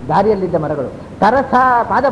ದಾರಿಯಲ್ಲಿದ್ದ ಮರಗಳು ತರಸ ಪಾದ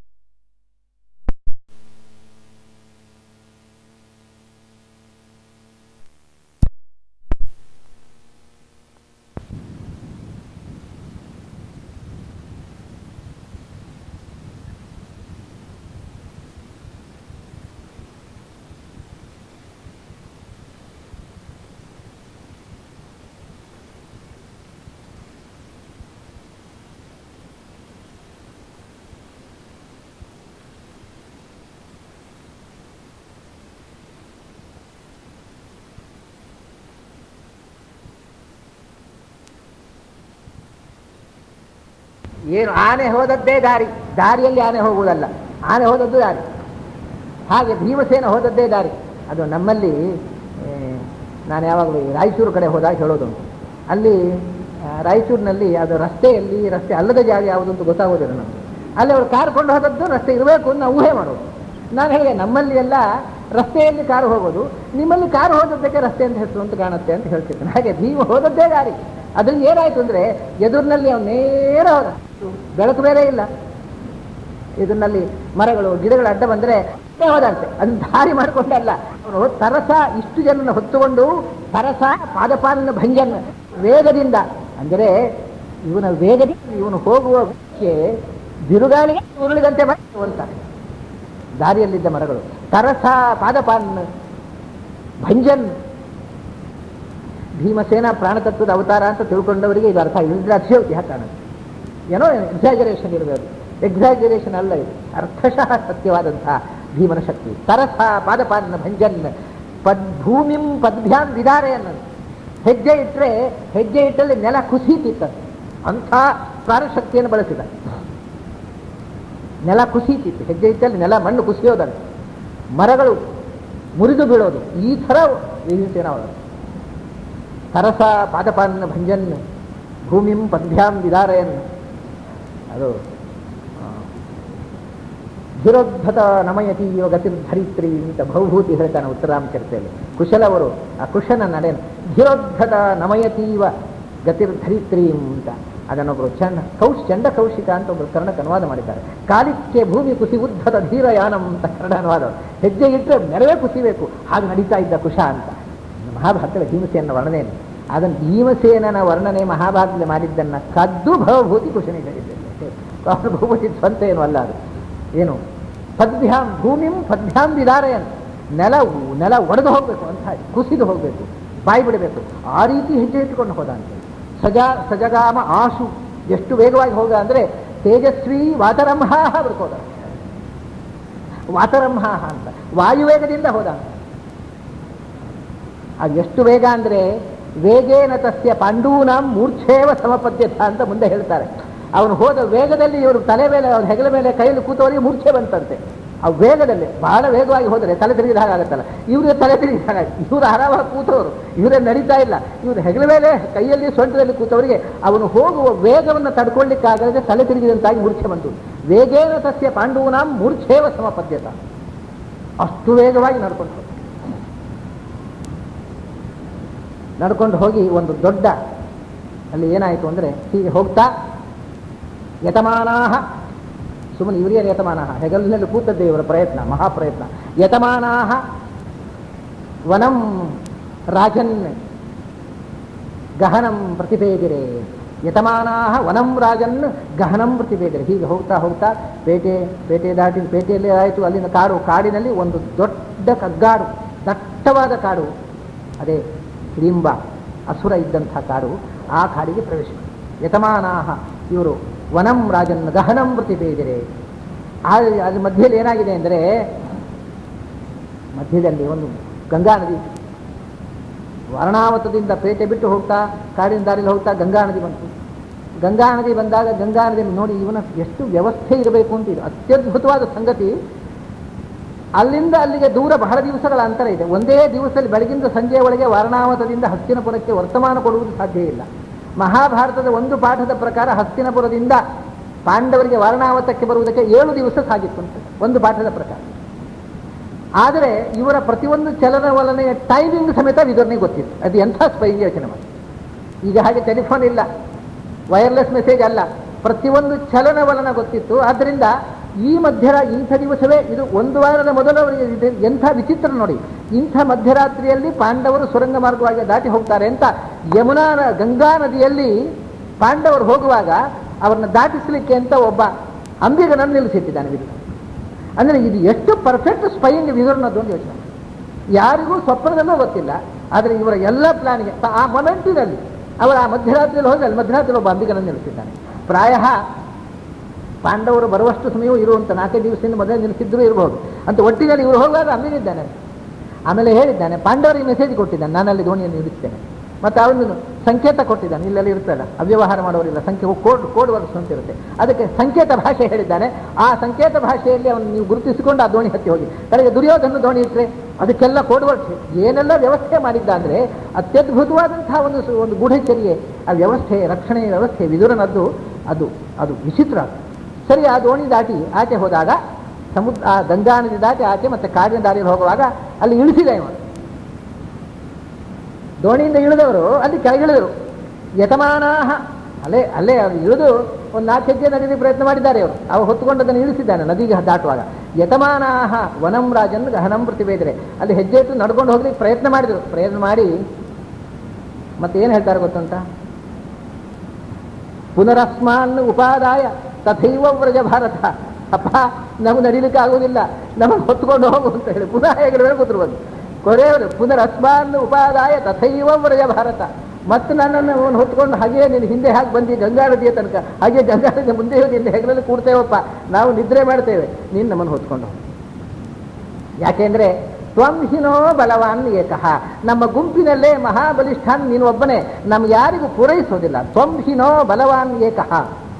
ಏನು ಆನೆ ಹೋದದ್ದೇ ದಾರಿ ದಾರಿಯಲ್ಲಿ ಆನೆ ಹೋಗುವುದಲ್ಲ ಆನೆ ಹೋದದ್ದು ದಾರಿ ಹಾಗೆ ಭೀಮಸೇನ ಹೋದದ್ದೇ ದಾರಿ ಅದು ನಮ್ಮಲ್ಲಿ ಆ, ನಾನು ಯಾವಾಗಲೂ ಈ ರಾಯಚೂರು ಕಡೆ ಹೋದಾಗ ಹೇಳೋದು ಅಲ್ಲಿ ಆ, ರಾಯಚೂರಿನಲ್ಲಿ ಅದು ರಸ್ತೆಯಲ್ಲಿ ರಸ್ತೆ ಅಲ್ಲದ ಜಾಗ ಯಾವುದು ಅಂತ ಗೊತ್ತಾಗೋದಿಲ್ಲ ನಮಗೆ ಅಲ್ಲಿ ಅವರು ಕಾರ್ ಕೊಂಡು ಹೋದದ್ದು ರಸ್ತೆ ಇರಬೇಕು ಅಂತ ನಾವು ಊಹೆ ಮಾಡೋದು ನಾನು ಹೇಳಿದೆ ನಮ್ಮಲ್ಲಿ ಎಲ್ಲ ರಸ್ತೆಯಲ್ಲಿ ಕಾರು ಹೋಗೋದು ನಿಮ್ಮಲ್ಲಿ ಕಾರು ಹೋದದ್ದಕ್ಕೆ ರಸ್ತೆ ಅಂತ ಹೆಸರು ಅಂತ ಕಾಣುತ್ತೆ ಅಂತ ಹೇಳ್ತಿದ್ದೇನೆ ಹಾಗೆ ಭೀಮ ಹೋದದ್ದೇ ದಾರಿ ಅದ್ರಲ್ಲಿ ಏನಾಯ್ತು ಅಂದ್ರೆ ಎದುರಿನಲ್ಲಿ ಅವನು ನೇರ ಹೋದ ಬೆಳಕು ಬೇರೆ ಇಲ್ಲ ಇದನ್ನಲ್ಲಿ ಮರಗಳು ಗಿಡಗಳು ಅಡ್ಡ ಬಂದ್ರೆ ಅಡ್ಡ ಹೋದಂತೆ ಅದನ್ನ ದಾರಿ ಮಾಡಿಕೊಂಡಲ್ಲ ಅವನು ತರಸ ಇಷ್ಟು ಜನನ ಹೊತ್ತುಕೊಂಡು ತರಸ ಪಾದಪಾಲನ ಭಂಜನ್ ವೇಗದಿಂದ ಅಂದರೆ ಇವನ ವೇಗದಿಂದ ಇವನು ಹೋಗುವ ವೇಗಕ್ಕೆ ಬಿರುಗಾಳಿಗೆ ಉರುಳಿದಂತೆ ಬಂತು ಅಂತ ದಾರಿಯಲ್ಲಿದ್ದ ಮರಗಳು ತರಸ ಪಾದಪಾಲನ ಭಂಜನ್ ಭೀಮಸೇನ ಪ್ರಾಣತತ್ವದ ಅವತಾರ ಅಂತ ತಿಳ್ಕೊಂಡವರಿಗೆ ಇದು ಅರ್ಥ ಇಲ್ಲದ್ರೆ ಅತಿಶಯೋಕ್ತಿ ಕಾಣುತ್ತೆ ಏನೋ ಎಕ್ಸಾಜರೇಷನ್ ಇರಬೇಕು ಎಕ್ಸಾಜರೇಷನ್ ಅಲ್ಲ ಇದು ಅರ್ಥಶಃ ಸತ್ಯವಾದಂತಹ ಭೀಮನ ಶಕ್ತಿ ತರಸ ಪಾದಪಾಲನ ಭಂಜನ್ ಪದ್ ಭೂಮಿಂ ಪದ್ಭ್ಯಾಂ ವಿದಾರೆ ಅನ್ನೋದು ಹೆಜ್ಜೆ ಇಟ್ಟರೆ ಹೆಜ್ಜೆ ಇಟ್ಟಲ್ಲಿ ನೆಲ ಕುಸೀತಿತ್ತಂತೆ ಅಂಥ ಪ್ರಾಣಶಕ್ತಿಯನ್ನು ಬಳಸಿದ ನೆಲ ಕುಸೀತಿತ್ತು ಹೆಜ್ಜೆ ಇಟ್ಟಲ್ಲಿ ನೆಲ ಮಣ್ಣು ಕುಸಿಯೋದಲ್ಲ ಮರಗಳು ಮುರಿದು ಬೀಳೋದು ಈ ಥರ ಭೀಮಸೇನ ಅವರು ತರಸ ಪಾದಪಾಲನ ಭಂಜನ್ ಭೂಮಿಂ ಪದ್ಭ್ಯಾಂ ವಿದಾರಯನ್ ಅದು ಧಿರೋದ್ಧತ ನಮಯತಿ ಇವ ಗತಿರ್ಧರಿತ್ರಿ ಅಂತ ಭೌಭೂತಿ ಹೇಳ್ತಾನೆ ಉತ್ತರಾಮಚರಿತೆಯಲ್ಲಿ ಕುಶಲವರು ಆ ಕುಶನ ನಡೆ ಧಿರೋದ್ಧತ ನಮಯತೀವ ಗತಿರ್ಧರಿತ್ರಿ ಅಂತ ಅದನ್ನೊಬ್ಬರು ಚಂಡ ಕೌಶ್ ಚಂಡ ಕೌಶಿಕ ಅಂತ ಒಬ್ಬರು ಕನ್ನಡಕ್ಕೆ ಅನುವಾದ ಮಾಡಿದ್ದಾರೆ ಕಾಲಿಕ್ಕೆ ಭೂಮಿ ಕುಸಿ ಉದ್ಧತ ಧೀರಯಾನಂ ಅಂತ ಕನ್ನಡ ಅನುವಾದ ಹೆಜ್ಜೆ ಇಟ್ಟರೆ ನೆರವೇ ಕುಸಿಬೇಕು ಹಾಗೆ ನಡೀತಾ ಇದ್ದ ಕುಶ ಅಂತ ಮಹಾಭಾರತದ ಭೀಮಸೇನ ವರ್ಣನೆ ಇದೆ. ಅದನ್ನು ಭೀಮಸೇನನ ವರ್ಣನೆ ಮಹಾಭಾರತದಲ್ಲಿ ಮಾಡಿದ್ದನ್ನ ಕದ್ದು ಭವಭೂತಿ ಕುಶನಿಗೆ ಹೇಳಿದ್ದೇನೆ ಅವನ ಭೂಭೂತಿ ಸ್ವಂತ ಏನು ಅಲ್ಲ ಅದು ಏನು ಪದ್ಭ್ಯಾಂ ಭೂಮಿಂ ಪದ್ಭ್ಯಾಂ ವಿದಾರೆಯನ್ ನೆಲ ನೆಲ ಒಡೆದು ಹೋಗಬೇಕು ಅಂತ ಕುಸಿದು ಹೋಗಬೇಕು ಬಾಯಿ ಬಿಡಬೇಕು ಆ ರೀತಿ ಹೆಜ್ಜೆ ಇಟ್ಟುಕೊಂಡು ಹೋದ ಅಂತ ಸಜಾ ಸಜಗಾಮ ಆಶು ಎಷ್ಟು ವೇಗವಾಗಿ ಹೋಗ ಅಂದ್ರೆ ತೇಜಸ್ವಿ ವಾತರಂಹ ಬರ್ಕೋದ ವಾತರಂಹ ಅಂತ ವಾಯುವೇಗದಿಂದ ಹೋದ ಅಂತ ಅದು ಎಷ್ಟು ವೇಗ ಅಂದ್ರೆ ವೇಗೇನ ತಸ್ಯ ಪಾಂಡೂನಾಂ ಮೂರ್ಛೇವ ಸಮಪದ್ಯಥ ಅಂತ ಮುಂದೆ ಹೇಳ್ತಾರೆ ಅವನು ಹೋದ ವೇಗದಲ್ಲಿ ಇವರು ತಲೆ ಮೇಲೆ ಅವ್ರ ಹೆಗಲ ಮೇಲೆ ಕೈಯಲ್ಲಿ ಕೂತವರಿಗೆ ಮೂರ್ಛೆ ಬಂತಂತೆ ಆ ವೇಗದಲ್ಲಿ ಬಹಳ ವೇಗವಾಗಿ ಹೋದರೆ ತಲೆ ತಿರುಗಿದ ಹಾಗಾಗತ್ತಲ್ಲ ಇವ್ರಿಗೆ ತಲೆ ತಿರುಗಿದ ಹಾಗಾಗಿ ಇವರು ಆರಾಮಾಗಿ ಕೂತವರು ಇವರೇ ನಡೀತಾ ಇಲ್ಲ ಇವರು ಹೆಗಲ ಮೇಲೆ ಕೈಯಲ್ಲಿ ಸೊಂಟದಲ್ಲಿ ಕೂತವರಿಗೆ ಅವನು ಹೋಗುವ ವೇಗವನ್ನು ತಡ್ಕೊಳ್ಳಿಕ್ಕಾಗದೆ ತಲೆ ತಿರುಗಿದಂತಾಗಿ ಮೂರ್ಛೆ ಬಂತು ವೇಗೇನ ತಸ್ಯ ಪಾಂಡೂನಾಂ ಮೂರ್ಛೇವ ಸಮಪದ್ಯತ ಅಷ್ಟು ವೇಗವಾಗಿ ನಡ್ಕೊಂಡು ಹೋದ. ನಡ್ಕೊಂಡು ಹೋಗಿ ಒಂದು ದೊಡ್ಡ ಅಲ್ಲಿ ಏನಾಯಿತು ಅಂದರೆ ಹೀಗೆ ಹೋಗ್ತಾ ಯತಮಾನಾಹ ಸುಮ್ಮನೆ ಇವರಿಗೆ ಯತಮಾನಾಹ ಹೆಗಲಿನಲ್ಲಿ ಕೂತದ್ದೇ ಇವರ ಪ್ರಯತ್ನ ಮಹಾಪ್ರಯತ್ನ ಯತಮಾನಾಹ ವನಂ ರಾಜನ್ ಗಹನಂ ಪ್ರತಿಪೇದಿರೆ ಯತಮಾನಾಹ ವನಂ ರಾಜನ್ ಗಹನಂ ಪ್ರತಿಪೇದಿರೆ ಹೀಗೆ ಹೋಗ್ತಾ ಹೋಗ್ತಾ ಪೇಟೆ ಪೇಟೆ ದಾಟಿ ಪೇಟೆಯಲ್ಲಿ ಆಯಿತು ಅಲ್ಲಿನ ಕಾಡು ಕಾಡಿನಲ್ಲಿ ಒಂದು ದೊಡ್ಡ ಕಗ್ಗಾಡು ದಟ್ಟವಾದ ಕಾಡು ಅದೇ ಹಿಡಿಂಬ ಅಸುರ ಇದ್ದಂಥ ಕಾಡು ಆ ಕಾಡಿಗೆ ಪ್ರವೇಶ ಯತಮಾನಾಹ ಇವರು ವನಂ ರಾಜನ್ ಗಹನಂ ಪ್ರತಿಪೇದಿರೆ ಆ ಅದ್ರ ಮಧ್ಯದಲ್ಲಿ ಏನಾಗಿದೆ ಅಂದರೆ ಮಧ್ಯದಲ್ಲಿ ಒಂದು ಗಂಗಾ ನದಿ ವರ್ಣಾವತದಿಂದ ಪೇಟೆ ಬಿಟ್ಟು ಹೋಗ್ತಾ ಕಾಡಿನ ದಾರಿಯಲ್ಲಿ ಹೋಗ್ತಾ ಗಂಗಾ ನದಿ ಬಂತು ಗಂಗಾ ನದಿ ಬಂದಾಗ ಗಂಗಾ ನದಿ ನೋಡಿ ಇವನ ಎಷ್ಟು ವ್ಯವಸ್ಥೆ ಇರಬೇಕು ಅಂತ ಇದು ಅತ್ಯದ್ಭುತವಾದ ಸಂಗತಿ ಅಲ್ಲಿಂದ ಅಲ್ಲಿಗೆ ದೂರ ಬಹಳ ದಿವಸಗಳ ಅಂತರ ಇದೆ ಒಂದೇ ದಿವಸದಲ್ಲಿ ಬೆಳಗಿಂದ ಸಂಜೆಯ ಒಳಗೆ ವರ್ಣಾವತದಿಂದ ಹಸ್ತಿನಪುರಕ್ಕೆ ವರ್ತಮಾನ ಕೊಡುವುದು ಸಾಧ್ಯ ಇಲ್ಲ ಮಹಾಭಾರತದ ಒಂದು ಪಾಠದ ಪ್ರಕಾರ ಹಸ್ತಿನಪುರದಿಂದ ಪಾಂಡವರಿಗೆ ವರ್ಣಾವತಕ್ಕೆ ಬರುವುದಕ್ಕೆ ಏಳು ದಿವಸ ಸಾಗಿತ್ತು ಅಂತ ಒಂದು ಪಾಠದ ಪ್ರಕಾರ ಆದರೆ ಇವರ ಪ್ರತಿಯೊಂದು ಚಲನವಲನೆಯ ಟೈಮಿಂಗ್ ಸಮೇತ ವಿವರಣೆ ಗೊತ್ತಿತ್ತು ಅದು ಎಂಥ ಸ್ಪೈಂಗ್ ಯೋಚನೆ ಮಾಡಿ ಈಗ ಹಾಗೆ ಟೆಲಿಫೋನ್ ಇಲ್ಲ ವೈರ್ಲೆಸ್ ಮೆಸೇಜ್ ಅಲ್ಲ ಪ್ರತಿಯೊಂದು ಚಲನವಲನ ಗೊತ್ತಿತ್ತು ಆದ್ದರಿಂದ ಈ ಮಧ್ಯರ ಇಂಥ ದಿವಸವೇ ಇದು ಒಂದು ವಾರದ ಮೊದಲು ಅವರಿಗೆ ಇದು ಎಂಥ ವಿಚಿತ್ರ ನೋಡಿ ಇಂಥ ಮಧ್ಯರಾತ್ರಿಯಲ್ಲಿ ಪಾಂಡವರು ಸುರಂಗ ಮಾರ್ಗವಾಗಿ ದಾಟಿ ಹೋಗ್ತಾರೆ ಅಂತ ಯಮುನಾ ನ- ಗಂಗಾ ನದಿಯಲ್ಲಿ ಪಾಂಡವರು ಹೋಗುವಾಗ ಅವರನ್ನ ದಾಟಿಸಲಿಕ್ಕೆ ಅಂತ ಒಬ್ಬ ಅಂಬಿಗನನ್ನು ನಿಲ್ಲಿಸಿಟ್ಟಿದ್ದಾನೆ ವಿದುರ ಅಂದರೆ ಇದು ಎಷ್ಟು ಪರ್ಫೆಕ್ಟ್ ಸ್ಪೈಯಿಂಗ್ ವಿದುರನದ್ದು ಒಂದು ಯೋಚನೆ ಮಾಡಿ. ಯಾರಿಗೂ ಸ್ವಪ್ನದಲ್ಲೂ ಗೊತ್ತಿಲ್ಲ ಆದರೆ ಇವರ ಎಲ್ಲ ಪ್ಲಾನ್ಗೆ ಆ ಮೊಮೆಂಟಿನಲ್ಲಿ ಅವರ ಆ ಮಧ್ಯರಾತ್ರಿಯಲ್ಲಿ ಹೋಗಿ ಅಲ್ಲಿ ಮಧ್ಯರಾತ್ರಿ ಒಬ್ಬ ಅಂಬಿಗನನ್ನು ನಿಲ್ಲಿಸಿದ್ದಾನೆ ಪ್ರಾಯ ಪಾಂಡವರು ಬರುವಷ್ಟು ಸಮಯವೂ ಇರುವಂತ ನಾಲ್ಕೈದು ದಿವಸದಿಂದ ಮೊದಲೇ ನಿಲ್ಲಿಸಿದ್ರು ಇರಬಹುದು ಅಂತ ಒಟ್ಟಿನಲ್ಲಿ ಇವರು ಹೋಗುವಾಗ ಅಂಬಿಗಿದ್ದಾನೆ ಆಮೇಲೆ ಹೇಳಿದ್ದಾನೆ ಪಾಂಡವರಿಗೆ ಮೆಸೇಜ್ ಕೊಟ್ಟಿದ್ದಾನೆ ನಾನಲ್ಲಿ ದೋಣಿಯನ್ನು ಇಳಿಸ್ತೇನೆ ಮತ್ತೆ ಅವನು ಸಂಕೇತ ಕೊಟ್ಟಿದ್ದಾನೆ ಇಲ್ಲೆಲ್ಲ ಇರ್ತಲ್ಲ ಅವ್ಯವಹಾರ ಮಾಡೋರಿಲ್ಲ ಸಂಖ್ಯೆ ಕೋಡ್ ಕೋಡ್ ವರ್ಕ್ಸ್ ಅಂತ ಇರುತ್ತೆ ಅದಕ್ಕೆ ಸಂಕೇತ ಭಾಷೆ ಹೇಳಿದ್ದಾನೆ ಆ ಸಂಕೇತ ಭಾಷೆಯಲ್ಲಿ ಅವನು ನೀವು ಗುರುತಿಸಿಕೊಂಡು ಆ ದೋಣಿ ಹತ್ತಿ ಹೋಗಿ ಕಡೆಗೆ ದುರ್ಯೋಧನ ದೋಣಿ ಇಟ್ಟರೆ ಅದಕ್ಕೆಲ್ಲ ಕೋಡ್ ವರ್ಕ್ಸ್ ಏನೆಲ್ಲ ವ್ಯವಸ್ಥೆ ಮಾಡಿದ್ದ ಅಂದರೆ ಅತ್ಯದ್ಭುತವಾದಂತಹ ಒಂದು ಸು- ಒಂದು ಗೂಢಚರ್ಯೆ ಆ ವ್ಯವಸ್ಥೆ ರಕ್ಷಣೆ ವ್ಯವಸ್ಥೆ ವಿದುರನದ್ದು ಅದು ಅದು ವಿಚಿತ್ರ ಸರಿ ಆ ದೋಣಿ ದಾಟಿ ಆಚೆ ಹೋದಾಗ ಸಮುದ್ರ ಆ ಗಂಗಾ ನದಿ ದಾಟಿ ಆಚೆ ಮತ್ತೆ ಕಾಡಿನ ದಾರಿಯಲ್ಲಿ ಹೋಗುವಾಗ ಅಲ್ಲಿ ಇಳಿಸಿದೆ ಇವನು ದೋಣಿಯಿಂದ ಇಳಿದವರು ಅಲ್ಲಿ ಕೆಳಗಿಳಿದರು ಯತಮಾನಾಹ ಅಲ್ಲೇ ಅಲ್ಲೇ ಅವ್ರು ಇಳಿದು ಒಂದು ನಾಲ್ಕು ಹೆಜ್ಜೆ ನಡೀಲಿ ಪ್ರಯತ್ನ ಮಾಡಿದ್ದಾರೆ ಅವರು ಅವು ಹೊತ್ತುಕೊಂಡು ಅದನ್ನು ಇಳಿಸಿದ್ದಾನೆ ನದಿಗೆ ದಾಟುವಾಗ ಯತಮಾನಾಹ ವನಂ ರಾಜನ್ ಗಹನಂ ಪ್ರತಿವೇದರೆ ಅಲ್ಲಿ ಹೆಜ್ಜೆ ಇಟ್ಟು ನಡ್ಕೊಂಡು ಹೋಗ್ಲಿಕ್ಕೆ ಪ್ರಯತ್ನ ಮಾಡಿದರು ಪ್ರಯತ್ನ ಮಾಡಿ ಮತ್ತೆ ಏನು ಹೇಳ್ತಾರೆ ಗೊತ್ತುಂಟ ಪುನರಸ್ಮಾನ್ ಉಪಾದಾಯ ತಥೈವ ವ್ರಜ ಭಾರತ ಅಪ್ಪ ನಮಗೆ ನಡೀಲಿಕ್ಕೆ ಆಗೋದಿಲ್ಲ ನಮಗೆ ಹೊತ್ಕೊಂಡು ಹೋಗು ಅಂತ ಹೇಳಿ ಪುನಃ ಹೇಗೆ ಹೇಳ್ಕೊತ್ರು ಬಂದು ಕೊರೆಯವರು ಪುನರಸ್ಮಾನ್ ಉಪಾದಾಯ ತಥೈವ ವ್ರಜ ಭಾರತ ಮತ್ತೆ ನನ್ನನ್ನು ಅವನು ಹೊತ್ಕೊಂಡು ಹಾಗೆ ನೀನು ಹಿಂದೆ ಹಾಗೆ ಬಂದಿ ಗಂಗಾ ನದಿಯ ತನಕ ಹಾಗೆ ಗಂಗಾ ನದಿಯ ಮುಂದೆ ಹೋಗಿ ನಿನ್ನ ಹೆಗಲಲ್ಲಿ ಕೂಡ್ತೇವಪ್ಪ ನಾವು ನಿದ್ರೆ ಮಾಡ್ತೇವೆ ನೀನು ನಮ್ಮನ್ನು ಹೊತ್ಕೊಂಡು ಹೋಗು ಯಾಕೆಂದ್ರೆ ತ್ವಂ ಹಿನೋ ಬಲವಾನ್ ಏಕಃ ನಮ್ಮ ಗುಂಪಿನಲ್ಲೇ ಮಹಾಬಲಿಷ್ಠಾನ್ ನೀನು ಒಬ್ಬನೇ ನಮ್ಗೆ ಯಾರಿಗೂ ಪೂರೈಸೋದಿಲ್ಲ ತ್ವಂ ಹಿನೋ ಬಲವಾನ್ ಏಕಃ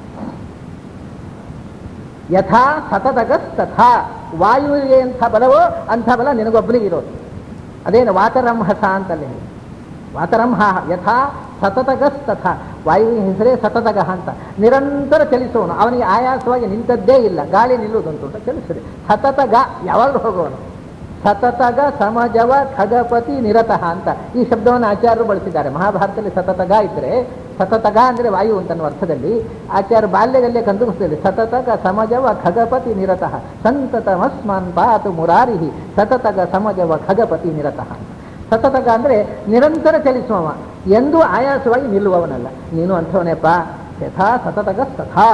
ಯಥಾ ಸತತಗಸ್ ತಥಾ ವಾಯುವಿಗೆ ಎಂಥ ಬಲವೋ ಅಂಥ ಬಲ ನಿನಗೊಬ್ಬನಿಗಿರೋದು ಅದೇನು ವಾತರಂಹಸ ಅಂತಲ್ಲಿ ಹೇಳಿ ವಾತರಂಹ ಯಥಾ ಸತತಗಸ್ ತಥಾ ವಾಯುವಿನ ಹೆಸರೇ ಸತತಗಹ ಅಂತ ನಿರಂತರ ಚಲಿಸುವನು ಅವನಿಗೆ ಆಯಾಸವಾಗಿ ನಿಂತದ್ದೇ ಇಲ್ಲ ಗಾಳಿ ನಿಲ್ಲುವುದಂತ ಚಲಿಸಿದೆ ಸತತಗ ಯಾವಾಗಲೂ ಹೋಗುವನು ಸತತಗ ಸಮಜವ ಖಗಪತಿ ನಿರತಃ ಅಂತ ಈ ಶಬ್ದವನ್ನು ಆಚಾರ್ಯರು ಬಳಸಿದ್ದಾರೆ ಮಹಾಭಾರತದಲ್ಲಿ ಸತತಗ ಇದ್ದರೆ ಸತತಗ ಅಂದರೆ ವಾಯು ಅಂತನ್ನುವ ಅರ್ಥದಲ್ಲಿ ಆಚಾರ್ಯ ಬಾಲ್ಯದಲ್ಲೇ ಕಂಡುಬಿಡ್ತಿದೆ ಸತತಗ ಸಮಜವ ಖಗಪತಿ ನಿರತಃ ಸಂತತಮಸ್ಮಾನ್ ಪಾತು ಮುರಾರಿಹಿ ಸತತಗ ಸಮಜವ ಖಗಪತಿ ನಿರತಃ ಸತತಗ ಅಂದರೆ ನಿರಂತರ ಚಲಿಸುವವ ಎಂದೂ ಆಯಾಸವಾಗಿ ನಿಲ್ಲುವವನಲ್ಲ ನೀನು ಅಂಥವನೇಪ್ಪ ಯಥಾ ಸತತಗ ತಥಾ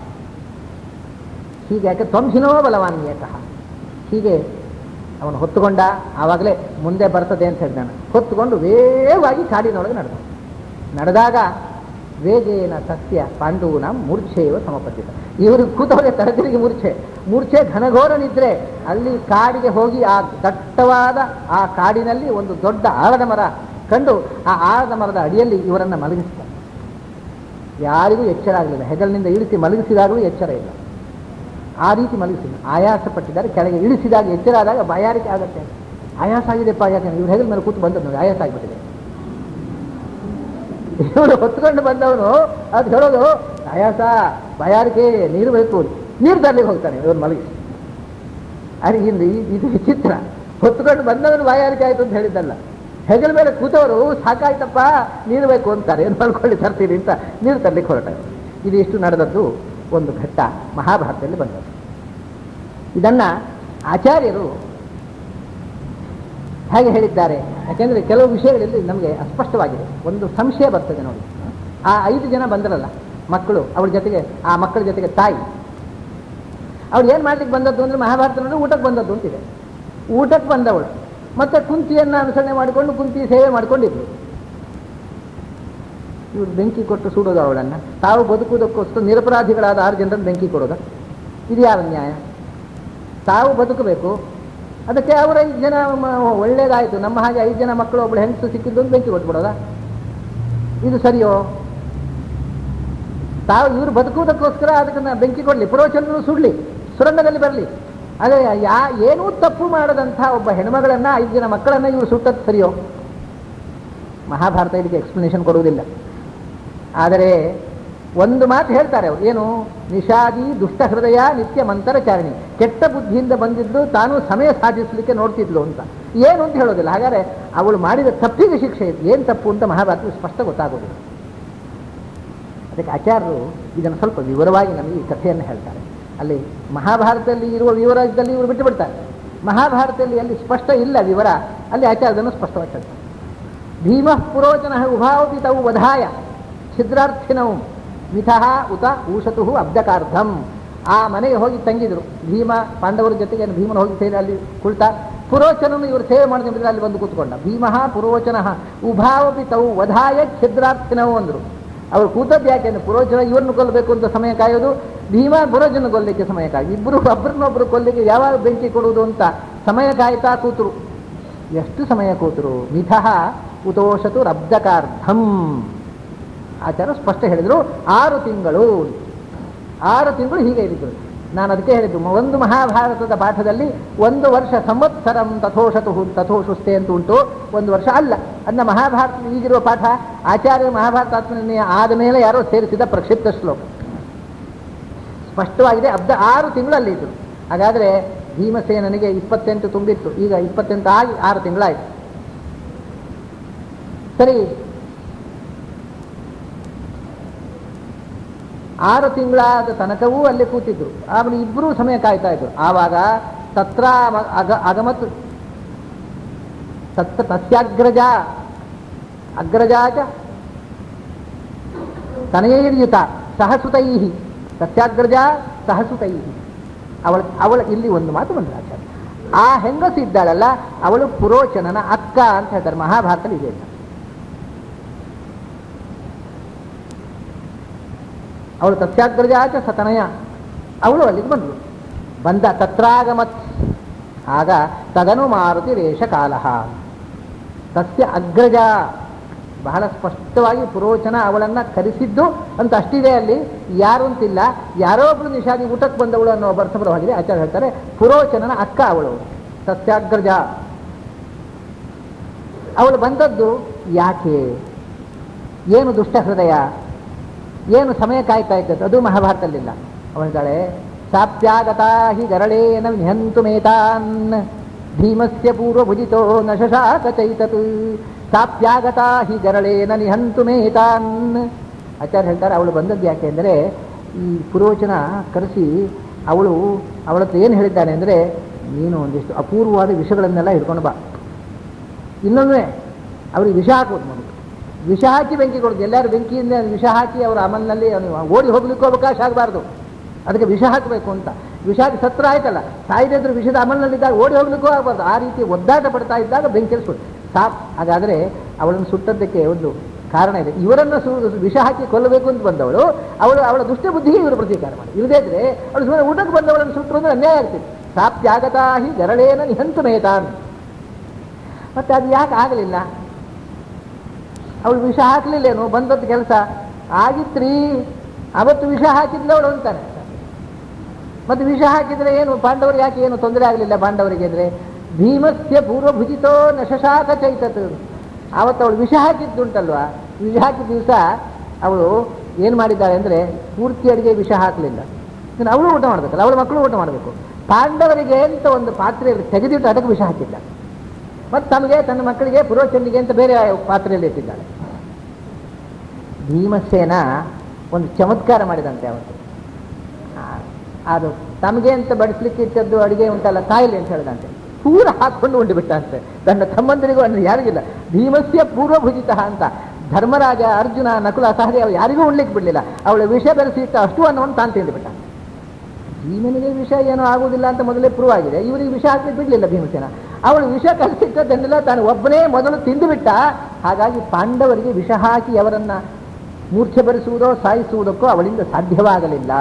ಹೀಗೆ ಯಾಕೆ ತ್ವಂಹಿನೋ ಬಲವಾನ್ ಏಕಃ ಹೀಗೆ ಅವನು ಹೊತ್ತುಕೊಂಡ ಆವಾಗಲೇ ಮುಂದೆ ಬರ್ತದೆ ಅಂತ ಹೇಳಿದಾನೆ ಹೊತ್ತುಕೊಂಡು ವೇಗವಾಗಿ ಕಾಡಿನೊಳಗೆ ನಡೆದ ನಡೆದಾಗ ವೇಗೇನ ಸಸ್ಯ ಪಾಂಡೂನ ಮೂರ್ಛೆಯವ ಸಮಪಟ್ಟಿದ್ದ ಇವರು ಕೂತವರೆ ತರತಿರಿಗೆ ಮೂರ್ಛೆ ಮೂರ್ಛೆ ಘನಘೋರ ನಿದ್ರೆ ಅಲ್ಲಿ ಕಾಡಿಗೆ ಹೋಗಿ ಆ ದಟ್ಟವಾದ ಆ ಕಾಡಿನಲ್ಲಿ ಒಂದು ದೊಡ್ಡ ಆಲದ ಮರ ಕಂಡು ಆ ಆಲದ ಮರದ ಅಡಿಯಲ್ಲಿ ಇವರನ್ನು ಮಲಗಿಸ್ತಾರೆ ಯಾರಿಗೂ ಎಚ್ಚರ ಆಗಲಿಲ್ಲ ಹೆಗಲಿನಿಂದ ಇಳಿಸಿ ಮಲಗಿಸಿದಾಗಲೂ ಎಚ್ಚರ ಇಲ್ಲ ಆ ರೀತಿ ಮಲಗಿಸಿಲ್ಲ ಆಯಾಸ ಪಟ್ಟಿದ್ದಾರೆ ಕೆಳಗೆ ಇಳಿಸಿದಾಗ ಎಚ್ಚರ ಆದಾಗ ಬಾಯಾರಿಕೆ ಆಗುತ್ತೆ ಆಯಾಸ ಆಗಿದೆಪ್ಪ ಯಾಕಂದ್ರೆ ಇವ್ರ ಹೆಗಲ ಮೇಲೆ ಕೂತು ಬಂದದ್ದು ನೋಡಿ ಆಯಾಸ ಆಗಿಬಿಟ್ಟಿದೆ ಇವನು ಹೊತ್ಕೊಂಡು ಬಂದವನು ಅದು ಹೇಳೋದು ಆಯಾಸ ಬಾಯಾರಿಕೆ ನೀರು ಬೇಕು ನೀರು ತರ್ಲಿಕ್ಕೆ ಹೋಗ್ತಾನೆ ಇವನು ಮಲಗಿಸಿ ಅರೆ ಇಲ್ಲಿ ಇದು ವಿಚಿತ್ರ ಹೊತ್ಕೊಂಡು ಬಂದವನು ಬಾಯಾರಿಕೆ ಆಯ್ತು ಅಂತ ಹೇಳಿದ್ದಲ್ಲ ಹೆಗಲ ಮೇಲೆ ಕೂತವರು ಸಾಕಾಯ್ತಪ್ಪ ನೀರು ಬೇಕು ಅಂತಾರೆ ಏನು ಮಾಡ್ಕೊಳ್ಳಿ ತರ್ತೀನಿ ಅಂತ ನೀರು ತರ್ಲಿಕ್ಕೆ ಹೊರಟ ಇದು ಇಷ್ಟು ನಡೆದದ್ದು ಒಂದು ಘಟ್ಟ ಮಹಾಭಾರತದಲ್ಲಿ ಬಂದದ್ದು ಇದನ್ನ ಆಚಾರ್ಯರು ಹೇಗೆ ಹೇಳಿದ್ದಾರೆ ಯಾಕೆಂದ್ರೆ ಕೆಲವು ವಿಷಯಗಳಲ್ಲಿ ನಮಗೆ ಅಸ್ಪಷ್ಟವಾಗಿದೆ ಒಂದು ಸಂಶಯ ಬರ್ತದೆ ನೋಡಿ ಆ ಐದು ಜನ ಬಂದರಲ್ಲ ಮಕ್ಕಳು ಅವಳ ಜೊತೆಗೆ ಆ ಮಕ್ಕಳ ಜೊತೆಗೆ ತಾಯಿ ಅವ್ರು ಏನು ಮಾಡ್ಲಿಕ್ಕೆ ಬಂದದ್ದು ಅಂದ್ರೆ ಮಹಾಭಾರತದಲ್ಲಿ ಊಟಕ್ಕೆ ಬಂದದ್ದು ಅಂತಿದೆ ಊಟಕ್ಕೆ ಬಂದವಳು ಮತ್ತೆ ಕುಂತಿಯನ್ನ ಅನುಸರಣೆ ಮಾಡಿಕೊಂಡು ಕುಂತಿ ಸೇವೆ ಮಾಡಿಕೊಂಡಿದ್ರು ಇವ್ರು ಬೆಂಕಿ ಕೊಟ್ಟು ಸುಡೋದು ಅವಳನ್ನ ತಾವು ಬದುಕುವುದಕ್ಕೋಸ್ಕರ ನಿರಪರಾಧಿಗಳಾದ ಆರು ಜನರನ್ನು ಬೆಂಕಿ ಕೊಡೋದು ಇದು ಯಾವ ನ್ಯಾಯ ತಾವು ಬದುಕಬೇಕು ಅದಕ್ಕೆ ಅವರ ಐದು ಜನ ಮ- ಒಳ್ಳೇದಾಯ್ತು ನಮ್ಮ ಹಾಗೆ ಐದು ಜನ ಮಕ್ಕಳು ಒಬ್ಬಳು ಹೆಂಗಸು ಸಿಕ್ಕಿದ್ದು ಅಂತ ಬೆಂಕಿ ಕೊಟ್ಬಿಡೋದಾ ಇದು ಸರಿಯೋ ತಾವು ಇವರು ಬದುಕುವುದಕ್ಕೋಸ್ಕರ ಅದಕ್ಕೆ ಬೆಂಕಿ ಕೊಡಲಿ ಪುರೋಚನರು ಸುಡ್ಲಿ ಸುರಂಗದಲ್ಲಿ ಬರಲಿ ಅದೇ ಯಾ ಏನೂ ತಪ್ಪು ಮಾಡದಂಥ ಒಬ್ಬ ಹೆಣ್ಮಗಳನ್ನ ಐದು ಜನ ಮಕ್ಕಳನ್ನ ಇವರು ಸುಟ್ಟದ್ದು ಸರಿಯೋ ಮಹಾಭಾರತ ಇದಕ್ಕೆ ಎಕ್ಸ್ಪ್ಲನೇಷನ್ ಕೊಡುವುದಿಲ್ಲ ಆದರೆ ಒಂದು ಮಾತು ಹೇಳ್ತಾರೆ ಅವರು ಏನು ನಿಷಾದಿ ದುಷ್ಟ ಹೃದಯ ನಿತ್ಯ ಮಂತರಚಾರಿಣಿ ಕೆಟ್ಟ ಬುದ್ಧಿಯಿಂದ ಬಂದಿದ್ದು ತಾನು ಸಮಯ ಸಾಧಿಸಲಿಕ್ಕೆ ನೋಡ್ತಿದ್ಲು ಅಂತ ಏನು ಅಂತ ಹೇಳೋದಿಲ್ಲ ಹಾಗಾದ್ರೆ ಅವಳು ಮಾಡಿದ ತಪ್ಪಿಗೆ ಶಿಕ್ಷೆ ಇತ್ತು ಏನು ತಪ್ಪು ಅಂತ ಮಹಾಭಾರತ ಸ್ಪಷ್ಟ ಗೊತ್ತಾಗೋದಿಲ್ಲ ಅದಕ್ಕೆ ಆಚಾರ್ಯರು ಇದನ್ನು ಸ್ವಲ್ಪ ವಿವರವಾಗಿ ನಮಗೆ ಈ ಕಥೆಯನ್ನು ಹೇಳ್ತಾರೆ ಅಲ್ಲಿ ಮಹಾಭಾರತದಲ್ಲಿ ಇರುವ ವಿವರದಲ್ಲಿ ಇವರು ಬಿಟ್ಟು ಬಿಡ್ತಾರೆ ಮಹಾಭಾರತದಲ್ಲಿ ಅಲ್ಲಿ ಸ್ಪಷ್ಟ ಇಲ್ಲ ವಿವರ ಅಲ್ಲಿ ಆಚಾರ್ಯದನ್ನು ಸ್ಪಷ್ಟವಾಗಿ ಹೇಳ್ತಾರೆ ಭೀಮ ಪುರೋಚನ ಉಭಾವಪಿ ತವು ವಧಾಯ ಛಿದ್ರಾರ್ಥಿನವು ಮಿಥಃ ಉತ ಊಷತು ಅಬ್ದಕಾರ್ಧಂ ಆ ಮನೆಗೆ ಹೋಗಿ ತಂಗಿದ್ರು ಭೀಮ ಪಾಂಡವರ ಜೊತೆಗೆ ಭೀಮನ ಹೋಗಿ ಸೇರಿ ಅಲ್ಲಿ ಕುಳಿತ ಪುರೋಚನನು ಇವರು ಸೇವೆ ಮಾಡಿದ್ರೆ ಅಲ್ಲಿ ಬಂದು ಕೂತ್ಕೊಂಡ ಭೀಮಃ ಪುರೋಚನ ಉಭಾವಪಿ ತವು ವಧಾಯ ಛಿದ್ರಾರ್ಥಿನವು ಅಂದರು ಅವರು ಕೂತದ್ದು ಯಾಕೆಂದ್ರೆ ಪುರೋಚನ ಇವ್ರನ್ನ ಕೊಲ್ಲಬೇಕು ಅಂತ ಸಮಯ ಕಾಯೋದು ಭೀಮ ಪುರೋಚನ ಕೊಲ್ಲಲಿಕ್ಕೆ ಸಮಯ ಕಾಯಿ ಇಬ್ಬರು ಒಬ್ಬರನ್ನೊಬ್ಬರು ಕೊಲ್ಲಿಕ್ಕೆ ಯಾವಾಗ ಬೆಂಕಿ ಕೊಡುವುದು ಅಂತ ಸಮಯ ಕಾಯ್ತಾ ಕೂತರು ಎಷ್ಟು ಸಮಯ ಕೂತರು ಮಿಥಃ ಉತೋಷತು ರಬ್ಧಕಾರ್ಧಂ ಆಚಾರ ಸ್ಪಷ್ಟ ಹೇಳಿದರು ಆರು ತಿಂಗಳು ಆರು ತಿಂಗಳು ಹೀಗೆ ಇರಿದ್ರು ನಾನು ಅದಕ್ಕೆ ಹೇಳಿದ್ದು ಮ- ಒಂದು ಮಹಾಭಾರತದ ಪಾಠದಲ್ಲಿ ಒಂದು ವರ್ಷ ಸಂವತ್ಸರಂ ತಥೋಷತು ತಥೋಷುಸ್ತೆ ಅಂತ ಉಂಟು ಒಂದು ವರ್ಷ ಅಲ್ಲ ಅದನ್ನ ಮಹಾಭಾರತ ಈಗಿರುವ ಪಾಠ ಆಚಾರ್ಯ ಮಹಾಭಾರತ ಆತ್ಮನಿರ್ಣಯ ಆದ ಮೇಲೆ ಯಾರೋ ಸೇರಿಸಿದ ಪ್ರಕ್ಷಿಪ್ತ ಶ್ಲೋಕ ಸ್ಪಷ್ಟವಾಗಿದೆ ಅಬ್ದ ಆರು ತಿಂಗಳಲ್ಲಿ ಇದ್ರು ಹಾಗಾದ್ರೆ ಭೀಮಸೇನನಿಗೆ ಇಪ್ಪತ್ತೆಂಟು ತುಂಬಿತ್ತು ಈಗ ಇಪ್ಪತ್ತೆಂಟು ಆಗಿ ಆರು ತಿಂಗಳಾಯ್ತು ಸರಿ ಆರು ತಿಂಗಳಾದ ತನಕವೂ ಅಲ್ಲಿ ಕೂತಿದ್ರು ಆಮೇಲೆ ಇಬ್ಬರೂ ಸಮಯ ಕಾಯ್ತಾ ಇದ್ರು ಆವಾಗ ತತ್ರ ಅಮ- ಅಗ ಅಗಮತ್ ತತ್ರ ತಸ್ಯಾಗ್ರಜ ಅಗ್ರಜಾಚ ತನಯೈರ್ಯುತ ಸಹಸುತೈ ಸತ್ಯಾಗ್ರಜ ಸಹಸುತೈ ಅವಳ ಅವಳ ಇಲ್ಲಿ ಒಂದು ಮಾತು ಬಂದ್ರೆ ಆಚಾರ್ಯ ಆ ಹೆಂಗಸು ಇದ್ದಾಳಲ್ಲ ಅವಳು ಪುರೋಚನನ ಅಕ್ಕ ಅಂತ ಹೇಳ್ತಾರೆ ಮಹಾಭಾರತದಲ್ಲಿ ಇದೆ ಅಂತ. ಅವಳು ತಸ್ಯಾಗ್ರಜಾಚ ಸತನಯ ಅವಳು ಅಲ್ಲಿಗೆ ಬಂದಳು ಬಂದ ತತ್ರಾಗಮತ್ ಆಗ ತದನು ಮಾರುತಿ ರೇಷ ಕಾಲ ತಸ್ಯ ಅಗ್ರಜ ಬಹಳ ಸ್ಪಷ್ಟವಾಗಿ ಪುರೋಚನ ಅವಳನ್ನ ಕರೆಸಿದ್ದು ಅಂತ ಅಷ್ಟಿದೆ ಅಲ್ಲಿ ಯಾರು ಅಂತಿಲ್ಲ ಯಾರೋ ಒಬ್ರು ನಿಷಾದಿ ಊಟಕ್ಕೆ ಬಂದವಳು ಅನ್ನೋ ಬರಸಬರವಾಗಿದೆ ಆಚಾರ್ಯ ಹೇಳ್ತಾರೆ ಪುರೋಚನನ ಅಕ್ಕ ಅವಳು ಸಸ್ಯಾಗ್ರಜ ಅವಳು ಬಂದದ್ದು ಯಾಕೆ ಏನು ದುಷ್ಟ ಹೃದಯ ಏನು ಸಮಯ ಕಾಯ್ತಾ ಇದ್ದದ್ದು ಅದು ಮಹಾಭಾರತದಲ್ಲಿಲ್ಲ ಅವಳು ಹೇಳ್ತಾಳೆ ಸಾಪ್ಯಾಗತಾ ಹಿ ಗರಳೇನ ನಿಹಂತು ಮೇತಾನ್ ಭೀಮಸ್ಯ ಪೂರ್ವಭುಜಿತೋ ನ ಶಶಾಕ ಚೈತತ್ ಸಾಪ್ಯಾಗತಾ ಹಿ ಗರಳೇನ ನಿಹಂತು ಮೇತಾನ್ ಆಚಾರ್ಯ ಹೇಳ್ತಾರೆ ಅವಳು ಬಂದದ್ದು ಯಾಕೆ ಅಂದರೆ ಈ ಪುರೋಚನ ಕರೆಸಿ ಅವಳು ಅವಳ ಹತ್ರ ಏನು ಹೇಳಿದ್ದಾನೆ ಅಂದರೆ ನೀನು ಒಂದಿಷ್ಟು ಅಪೂರ್ವವಾದ ವಿಷಯಗಳನ್ನೆಲ್ಲ ಹಿಡ್ಕೊಂಡು ಬಾ ಇನ್ನೊಮ್ಮೆ ಅವ್ರಿಗೆ ವಿಷ ಹಾಕೋದು ಮೊದಲು ವಿಷ ಹಾಕಿ ಬೆಂಕಿ ಕೊಡೋದು ಎಲ್ಲರೂ ಬೆಂಕಿಯಿಂದ ವಿಷ ಹಾಕಿ ಅವರ ಅಮಲ್ನಲ್ಲಿ ಅವನು ಓಡಿ ಹೋಗ್ಲಿಕ್ಕೂ ಅವಕಾಶ ಆಗಬಾರ್ದು ಅದಕ್ಕೆ ವಿಷ ಹಾಕಬೇಕು ಅಂತ ವಿಷ ಹಾಕಿ ಸತ್ರ ಆಯ್ತಲ್ಲ ಸಾಯಿದ್ರೆ ವಿಷದ ಅಮಲ್ನಲ್ಲಿದ್ದಾಗ ಓಡಿ ಹೋಗ್ಲಿಕ್ಕೂ ಆಗಬಾರ್ದು ಆ ರೀತಿ ಒದ್ದಾಟ ಪಡ್ತಾ ಇದ್ದಾಗ ಬೆಂಕಿ ಸುಟ್ಟು ಸಾಪ್ ಹಾಗಾದರೆ ಅವಳನ್ನು ಸುಟ್ಟದ್ದಕ್ಕೆ ಒಂದು ಕಾರಣ ಇದೆ ಇವರನ್ನು ಸು ವಿಷ ಹಾಕಿ ಕೊಲ್ಲಬೇಕು ಅಂತ ಬಂದವಳು ಅವಳು ಅವಳ ದುಷ್ಟ ಬುದ್ಧಿಗೆ ಇವರು ಪ್ರತೀಕಾರ ಮಾಡಿ ಇಲ್ಲದೇ ಇದ್ರೆ ಅವಳು ಸುಮ್ಮನೆ ಊಟಕ್ಕೆ ಬಂದವಳನ್ನು ಸುಟ್ಟರು ಅಂದ್ರೆ ಅನ್ಯಾಯ ಆಗ್ತಿತ್ತು ಸಾಪ್ಯಾಗತಾ ಹಿ ಗರಳೇನ ನಿಹಂತು ಮೇತಾನ್ ಮತ್ತೆ ಅದು ಯಾಕೆ ಆಗಲಿಲ್ಲ ಅವಳು ವಿಷ ಹಾಕ್ಲಿಲ್ಲೇನು ಬಂದದ್ದು ಕೆಲಸ ಆಗಿತ್ರಿ ಅವತ್ತು ವಿಷ ಹಾಕಿದ್ಲವಳು ಅಂತಾನೆ ಮತ್ತೆ ವಿಷ ಹಾಕಿದ್ರೆ ಏನು ಪಾಂಡವರು ಯಾಕೆ ಏನು ತೊಂದರೆ ಆಗಲಿಲ್ಲ ಪಾಂಡವರಿಗೆ ಅಂದ್ರೆ ಭೀಮಸ್ಯ ಪೂರ್ವಭುಜಿತೋ ನಶಶಾಕ ಚೈತತ್ ಆವತ್ತು ಅವಳು ವಿಷ ಹಾಕಿದ್ದುಂಟಲ್ವಾ ವಿಷ ಹಾಕಿದ ದಿವಸ ಅವಳು ಏನು ಮಾಡಿದ್ದಾಳೆ ಅಂದರೆ ಪೂರ್ತಿ ಅಡಿಗೆ ವಿಷ ಹಾಕಲಿಲ್ಲ ಇನ್ನು ಅವಳು ಊಟ ಮಾಡಬೇಕಲ್ಲ ಅವಳ ಮಕ್ಕಳು ಊಟ ಮಾಡಬೇಕು ಪಾಂಡವರಿಗೆ ಅಂತ ಒಂದು ಪಾತ್ರೆಯಲ್ಲಿ ತೆಗೆದಿಟ್ಟು ಅದಕ್ಕೆ ವಿಷ ಹಾಕಿದ್ದ ಮತ್ತು ತಮಗೆ ತನ್ನ ಮಕ್ಕಳಿಗೆ ಪುರೋಚನಿಗೆ ಅಂತ ಬೇರೆ ಪಾತ್ರೆಯಲ್ಲಿ ಇಟ್ಟಿದ್ದಾಳೆ ಭೀಮಸೇನ ಒಂದು ಚಮತ್ಕಾರ ಮಾಡಿದಂತೆ ಅವತ್ತು ಆ, ಅದು ತಮಗೆ ಅಂತ ಬಡಿಸ್ಲಿಕ್ಕೆ ಇಟ್ಟದ್ದು ಅಡಿಗೆ ಉಂಟಲ್ಲ ಕಾಯಿಲೆ ಅಂತ ಹೇಳಿದಂತೆ ಪೂರ ಹಾಕೊಂಡು ಉಂಡು ಬಿಟ್ಟಂತೆ ತನ್ನ ತಮ್ಮಂದರಿಗೂ ಅಂದ್ರೆ ಯಾರಿಗಿಲ್ಲ ಭೀಮಸ್ಯ ಪೂರ್ವಭುಜಿತ ಅಂತ ಧರ್ಮರಾಜ ಅರ್ಜುನ ನಕುಲ ಸಹದೇವ ಯಾರಿಗೂ ಉಣ್ಲಿಕ್ಕೆ ಬಿಡಲಿಲ್ಲ ಅವಳ ವಿಷ ಬೆರೆಸಿ ಇಟ್ಟ ಅಷ್ಟು ಅನ್ನವನ್ನು ತಾನು ತಿಂದು ಬಿಟ್ಟ ಭೀಮನಿಗೆ ವಿಷ ಏನೂ ಆಗುವುದಿಲ್ಲ ಅಂತ ಮೊದಲೇ ಪ್ರೂವ್ ಆಗಿದೆ ಇವರಿಗೆ ವಿಷ ಹಾಕಿ ಬಿಡಲಿಲ್ಲ ಭೀಮಸೇನ ಅವಳು ವಿಷ ಕಲಿಸಿಟ್ಟದ್ದನ್ನೆಲ್ಲ ತಾನು ಒಬ್ಬನೇ ಮೊದಲು ತಿಂದು ಬಿಟ್ಟ ಹಾಗಾಗಿ ಪಾಂಡವರಿಗೆ ವಿಷ ಹಾಕಿ ಅವರನ್ನ ಮೂರ್ಛೆ ಬರೆಸುವುದೋ ಸಾಯಿಸುವುದಕ್ಕೋ ಅವಳಿಂದ ಸಾಧ್ಯವಾಗಲಿಲ್ಲ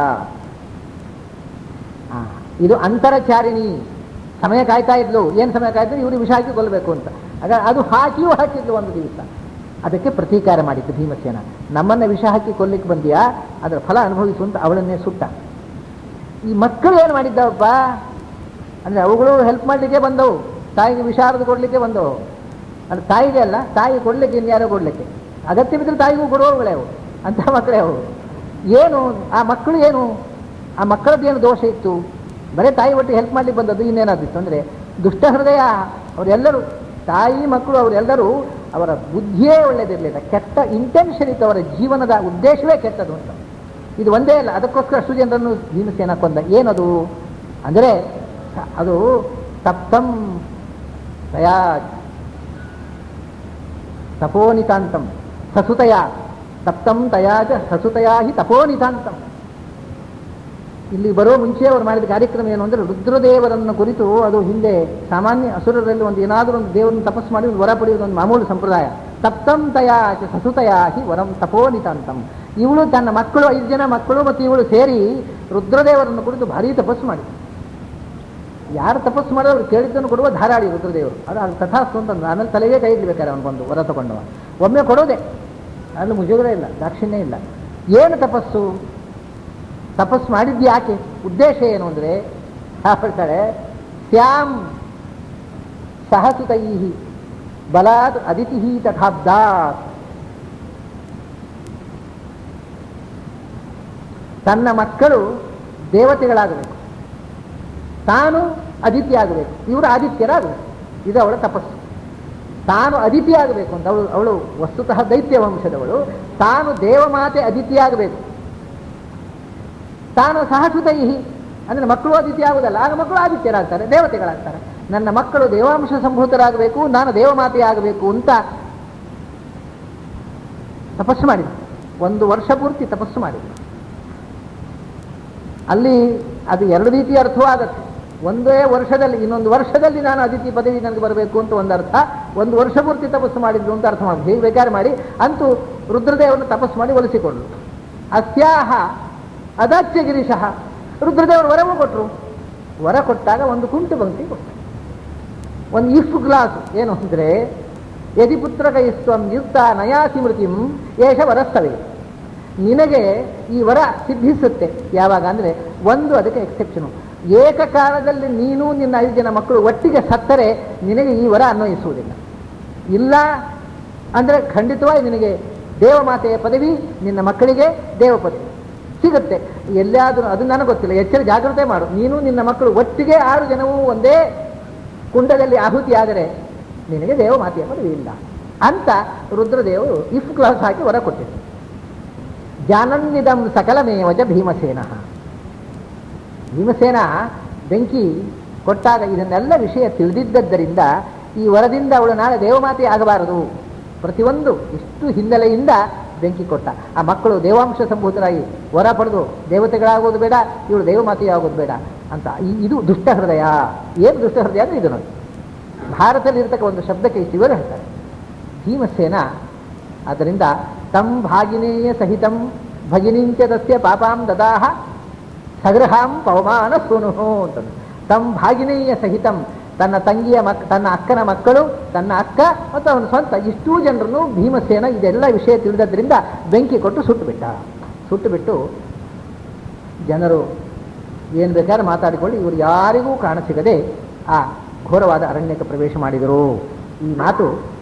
ಆ, ಇದು ಅಂತರಚಾರಿಣಿ ಸಮಯ ಕಾಯ್ತಾ ಇದ್ಲು ಏನು ಸಮಯ ಕಾಯ್ತು ಇವರು ವಿಷ ಹಾಕಿ ಕೊಲ್ಲಬೇಕು ಅಂತ ಆಗ ಅದು ಹಾಕಿಯೂ ಹಾಕಿದ್ಲು ಒಂದು ದಿವಸ ಅದಕ್ಕೆ ಪ್ರತೀಕಾರ ಮಾಡಿತ್ತು ಭೀಮಸೇನ ನಮ್ಮನ್ನ ವಿಷ ಹಾಕಿ ಕೊಲ್ಲಿಕ್ಕೆ ಬಂದಿಯಾ ಅದರ ಫಲ ಅನುಭವಿಸು ಅಂತ ಅವಳನ್ನೇ ಸುಟ್ಟ ಈ ಮಕ್ಕಳು ಏನು ಮಾಡಿದ್ದವಪ್ಪ ಅಂದರೆ ಅವುಗಳು ಹೆಲ್ಪ್ ಮಾಡಲಿಕ್ಕೆ ಬಂದವು ತಾಯಿಗೆ ವಿಷಾರದ ಕೊಡಲಿಕ್ಕೆ ಬಂದವು ಅಂದ್ರೆ ತಾಯಿಗೆ ಅಲ್ಲ ತಾಯಿ ಕೊಡ್ಲಿಕ್ಕೆ ಇನ್ಯಾರೋ ಕೊಡ್ಲಿಕ್ಕೆ ಅಗತ್ಯ ಬಿದ್ದರೆ ತಾಯಿಗೂ ಕೊಡುವವುಗಳೇ ಅವು ಅಂಥ ಮಕ್ಕಳೇ ಅವು ಏನು ಆ ಮಕ್ಕಳು ಏನು ಆ ಮಕ್ಕಳದ್ದು ಏನು ದೋಷ ಇತ್ತು ಬರೀ ತಾಯಿ ಒಟ್ಟಿಗೆ ಹೆಲ್ಪ್ ಮಾಡ್ಲಿಕ್ಕೆ ಬಂದದ್ದು ಇನ್ನೇನಾದಿತ್ತು ಅಂದರೆ ದುಷ್ಟ ಹೃದಯ ಅವರೆಲ್ಲರೂ ತಾಯಿ ಮಕ್ಕಳು ಅವರೆಲ್ಲರೂ ಅವರ ಬುದ್ಧಿಯೇ ಒಳ್ಳೆಯದಿರಲಿಲ್ಲ ಕೆಟ್ಟ ಇಂಟೆನ್ಷನ್ ಇತ್ತು ಅವರ ಜೀವನದ ಉದ್ದೇಶವೇ ಕೆಟ್ಟದು ಅಂತ ಇದು ಒಂದೇ ಅಲ್ಲ ಅದಕ್ಕೋಸ್ಕರ ಅಷ್ಟು ಜನರನ್ನು ಭೀಮಸೇನ ಕೊಂದ ಏನದು ಅಂದರೆ ಅದು ತಪ್ತಂ ತಯಾ ತಪೋನಿತಾಂತಂ ಸಸುತಯ ತಪ್ತಂ ತಯಾಜ ಸಸುತಯಾ ಹಿ ತಪೋನಿತಾಂತಂ ಇಲ್ಲಿ ಬರೋ ಮುಂಚೆ ಅವರು ಮಾಡಿದ ಕಾರ್ಯಕ್ರಮ ಏನು ಅಂದರೆ ರುದ್ರದೇವರನ್ನು ಕುರಿತು ಅದು ಹಿಂದೆ ಸಾಮಾನ್ಯ ಅಸುರರಲ್ಲಿ ಒಂದು ಏನಾದರೂ ಒಂದು ದೇವರನ್ನು ತಪಸ್ಸು ಮಾಡಿ ಒಂದು ವರ ಪಡೆಯುವುದು ಒಂದು ಮಾಮೂಲು ಸಂಪ್ರದಾಯ ತಪ್ತಂ ತಯಾಚ ಸಸುತಯಾ ಹಿ ವರಂ ತಪೋನಿತಾಂತಂ ಇವಳು ತನ್ನ ಮಕ್ಕಳು ಐದು ಜನ ಮಕ್ಕಳು ಮತ್ತು ಇವಳು ಸೇರಿ ರುದ್ರದೇವರನ್ನು ಕುರಿತು ಭಾರಿ ತಪಸ್ಸು ಮಾಡಿ ಯಾರು ತಪಸ್ಸು ಮಾಡೋರು ಅವ್ರು ಕೇಳಿದ್ದನ್ನು ಕೊಡುವ ಧಾರಾಳಿ ರುದ್ರದೇವರು ಅದು ಅದು ತಥಾಸ್ತು ಅಂತ ಆಮೇಲೆ ತಲೆಗೆ ಕೈ ಇಡ್ಬೇಕಾರೆ ಅವನು ಬಂದು ವರ ತಗೊಂಡವ ಒಮ್ಮೆ ಕೊಡೋದೆ ಅಲ್ಲಿ ಮುಜುಗರ ಇಲ್ಲ ದಾಕ್ಷಿಣ್ಯ ಇಲ್ಲ ಏನು ತಪಸ್ಸು ತಪಸ್ಸು ಮಾಡಿದ್ದು ಯಾಕೆ ಉದ್ದೇಶ ಏನು ಅಂದರೆ ಹೇಳ್ತಾರೆ ಸ್ಯಾಮ್ ಸಹಸುತೈ ಬಲಾತ್ ಅದಿತಿ ತಥಾಬ್ದಾತ್ ತನ್ನ ಮಕ್ಕಳು ದೇವತೆಗಳಾಗಬೇಕು ತಾನು ಅದಿತಿ ಆಗಬೇಕು ಇವರು ಆದಿತ್ಯರಾಗಬೇಕು ಇದು ಅವಳ ತಪಸ್ಸು ತಾನು ಅದಿತಿ ಆಗಬೇಕು ಅಂತ ಅವಳು ಅವಳು ವಸ್ತುತಃ ದೈತ್ಯ ವಂಶದವಳು ತಾನು ದೇವಮಾತೆ ಅದಿತಿ ಆಗಬೇಕು ತಾನು ಸಹಸುತೈಹಿ ಅಂದರೆ ಮಕ್ಕಳು ಅದಿತಿ ಆಗುವುದಲ್ಲ ಆಗ ಮಕ್ಕಳು ಆದಿತ್ಯರಾಗ್ತಾರೆ ದೇವತೆಗಳಾಗ್ತಾರೆ ನನ್ನ ಮಕ್ಕಳು ದೇವಾಂಶ ಸಂಭೂತರಾಗಬೇಕು ನಾನು ದೇವಮಾತೆ ಆಗಬೇಕು ಅಂತ ತಪಸ್ಸು ಮಾಡಿದ್ರು ಒಂದು ವರ್ಷ ಪೂರ್ತಿ ತಪಸ್ಸು ಮಾಡಿದ್ರು ಅಲ್ಲಿ ಅದು ಎರಡು ರೀತಿಯ ಅರ್ಥವೂ ಆಗತ್ತೆ ಒಂದೇ ವರ್ಷದಲ್ಲಿ ಇನ್ನೊಂದು ವರ್ಷದಲ್ಲಿ ನಾನು ಅದಿತಿ ಪದವಿ ನನಗೆ ಬರಬೇಕು ಅಂತ ಒಂದು ಅರ್ಥ ಒಂದು ವರ್ಷ ಪೂರ್ತಿ ತಪಸ್ಸು ಮಾಡಿದ್ರು ಅಂತ ಅರ್ಥ ಮಾಡಿ ಹೀಗೆ ಬೇಕಾದ್ರೆ ಮಾಡಿ ಅಂತೂ ರುದ್ರದೇವರನ್ನು ತಪಸ್ಸು ಮಾಡಿ ಒಲಿಸಿಕೊಂಡ್ರು ಅಸ್ಯಾಹ ಅದಾಚ್ಯ ಗಿರೀಶಃ ರುದ್ರದೇವರು ವರವೂ ಕೊಟ್ಟರು ವರ ಕೊಟ್ಟಾಗ ಒಂದು ಕುಂಟು ಬಂಕಿ ಕೊಟ್ಟರು ಒಂದು ಇಫ್ ಗ್ಲಾಸ್ ಏನು ಅಂದರೆ ಯದಿ ಪುತ್ರಕ ಇಸ್ತ್ವಂ ಯುಕ್ತ ನಯಾಸಿ ಮೃತಿಂ ಏಷ ವರಸ್ತವೇ ನಿನಗೆ ಈ ವರ ಸಿದ್ಧಿಸುತ್ತೆ ಯಾವಾಗ ಅಂದರೆ ಒಂದು ಅದಕ್ಕೆ ಎಕ್ಸೆಪ್ಷನು ಏಕಕಾಲದಲ್ಲಿ ನೀನು ನಿನ್ನ ಐದು ಜನ ಮಕ್ಕಳು ಒಟ್ಟಿಗೆ ಸತ್ತರೆ ನಿನಗೆ ಈ ವರ ಅನ್ವಯಿಸುವುದಿಲ್ಲ ಇಲ್ಲ ಅಂದರೆ ಖಂಡಿತವಾಗಿ ನಿನಗೆ ದೇವಮಾತೆಯ ಪದವಿ ನಿನ್ನ ಮಕ್ಕಳಿಗೆ ದೇವ ಪದವಿ ಸಿಗುತ್ತೆ ಎಲ್ಲಾದರೂ ಅದು ನನಗೆ ಗೊತ್ತಿಲ್ಲ ಎಚ್ಚರ ಜಾಗ್ರತೆ ಮಾಡು ನೀನು ನಿನ್ನ ಮಕ್ಕಳು ಒಟ್ಟಿಗೆ ಆರು ಜನವೂ ಒಂದೇ ಕುಂಡದಲ್ಲಿ ಆಹುತಿ ಆದರೆ ನಿನಗೆ ದೇವಮಾತೆಯ ಪದವಿ ಇಲ್ಲ ಅಂತ ರುದ್ರದೇವರು ಇಫ್ ಕ್ಲಾಸ್ ಹಾಕಿ ವರ ಕೊಟ್ಟಿದ್ರು ಜಾನನ್ನಿದಂ ಸಕಲಮೇವಜ ಭೀಮಸೇನ ಭೀಮಸೇನ ಬೆಂಕಿ ಕೊಟ್ಟಾಗ ಇದನ್ನೆಲ್ಲ ವಿಷಯ ತಿಳಿದಿದ್ದರಿಂದ ಈ ವರದಿಂದ ಅವಳು ನಾಳೆ ದೇವಮಾತೆ ಆಗಬಾರದು ಪ್ರತಿಯೊಂದು ಇಷ್ಟು ಹಿನ್ನೆಲೆಯಿಂದ ಬೆಂಕಿ ಕೊಟ್ಟ ಆ ಮಕ್ಕಳು ದೇವಾಂಶ ಸಂಭೂತರಾಗಿ ವರ ಪಡೆದು ದೇವತೆಗಳಾಗೋದು ಬೇಡ ಇವಳು ದೇವಮಾತೆಯೇ ಆಗೋದು ಬೇಡ ಅಂತ ಈ- ಇದು ದುಷ್ಟ ಹೃದಯ ಏನು ದುಷ್ಟ ಹೃದಯ ಅಂದರೆ ಇದು ನೋಡಿ ಭಾರತದಲ್ಲಿ ಇರತಕ್ಕ ಒಂದು ಶಬ್ದಕ್ಕೆ ಶಿವರು ಹೇಳ್ತಾರೆ ಭೀಮಸೇನ ಆದ್ದರಿಂದ ತಂ ಭಾಗಿನೇಯ ಸಹಿತಂ ಭಗಿನಿಂಚ ತಸ್ಯ ಪಾಪಾಂ ದದಾಹ ಸಗೃಹಾಂ ಪವಮಾನ ಸೋನುಹು ಅಂತಂದು ತಂ ಭಾಗಿನೇಯ ಸಹಿತಂ ತನ್ನ ತಂಗಿಯ ಮಕ್ ತನ್ನ ಅಕ್ಕನ ಮಕ್ಕಳು ತನ್ನ ಅಕ್ಕ ಮತ್ತು ಅವನ ಸ್ವಂತ ಇಷ್ಟೂ ಜನರನ್ನು ಭೀಮಸೇನ ಇದೆಲ್ಲ ವಿಷಯ ತಿಳಿದದ್ರಿಂದ ಬೆಂಕಿ ಕೊಟ್ಟು ಸುಟ್ಟು ಬಿಟ್ಟ ಸುಟ್ಟು ಬಿಟ್ಟು ಜನರು ಏನು ಬೇಕಾದ್ರೆ ಮಾತಾಡಿಕೊಳ್ಳಿ ಇವರು ಯಾರಿಗೂ ಕಾಣ ಸಿಗದೆ ಆ ಘೋರವಾದ ಅರಣ್ಯಕ್ಕೆ ಪ್ರವೇಶ ಮಾಡಿದರು ಈ ಮಾತು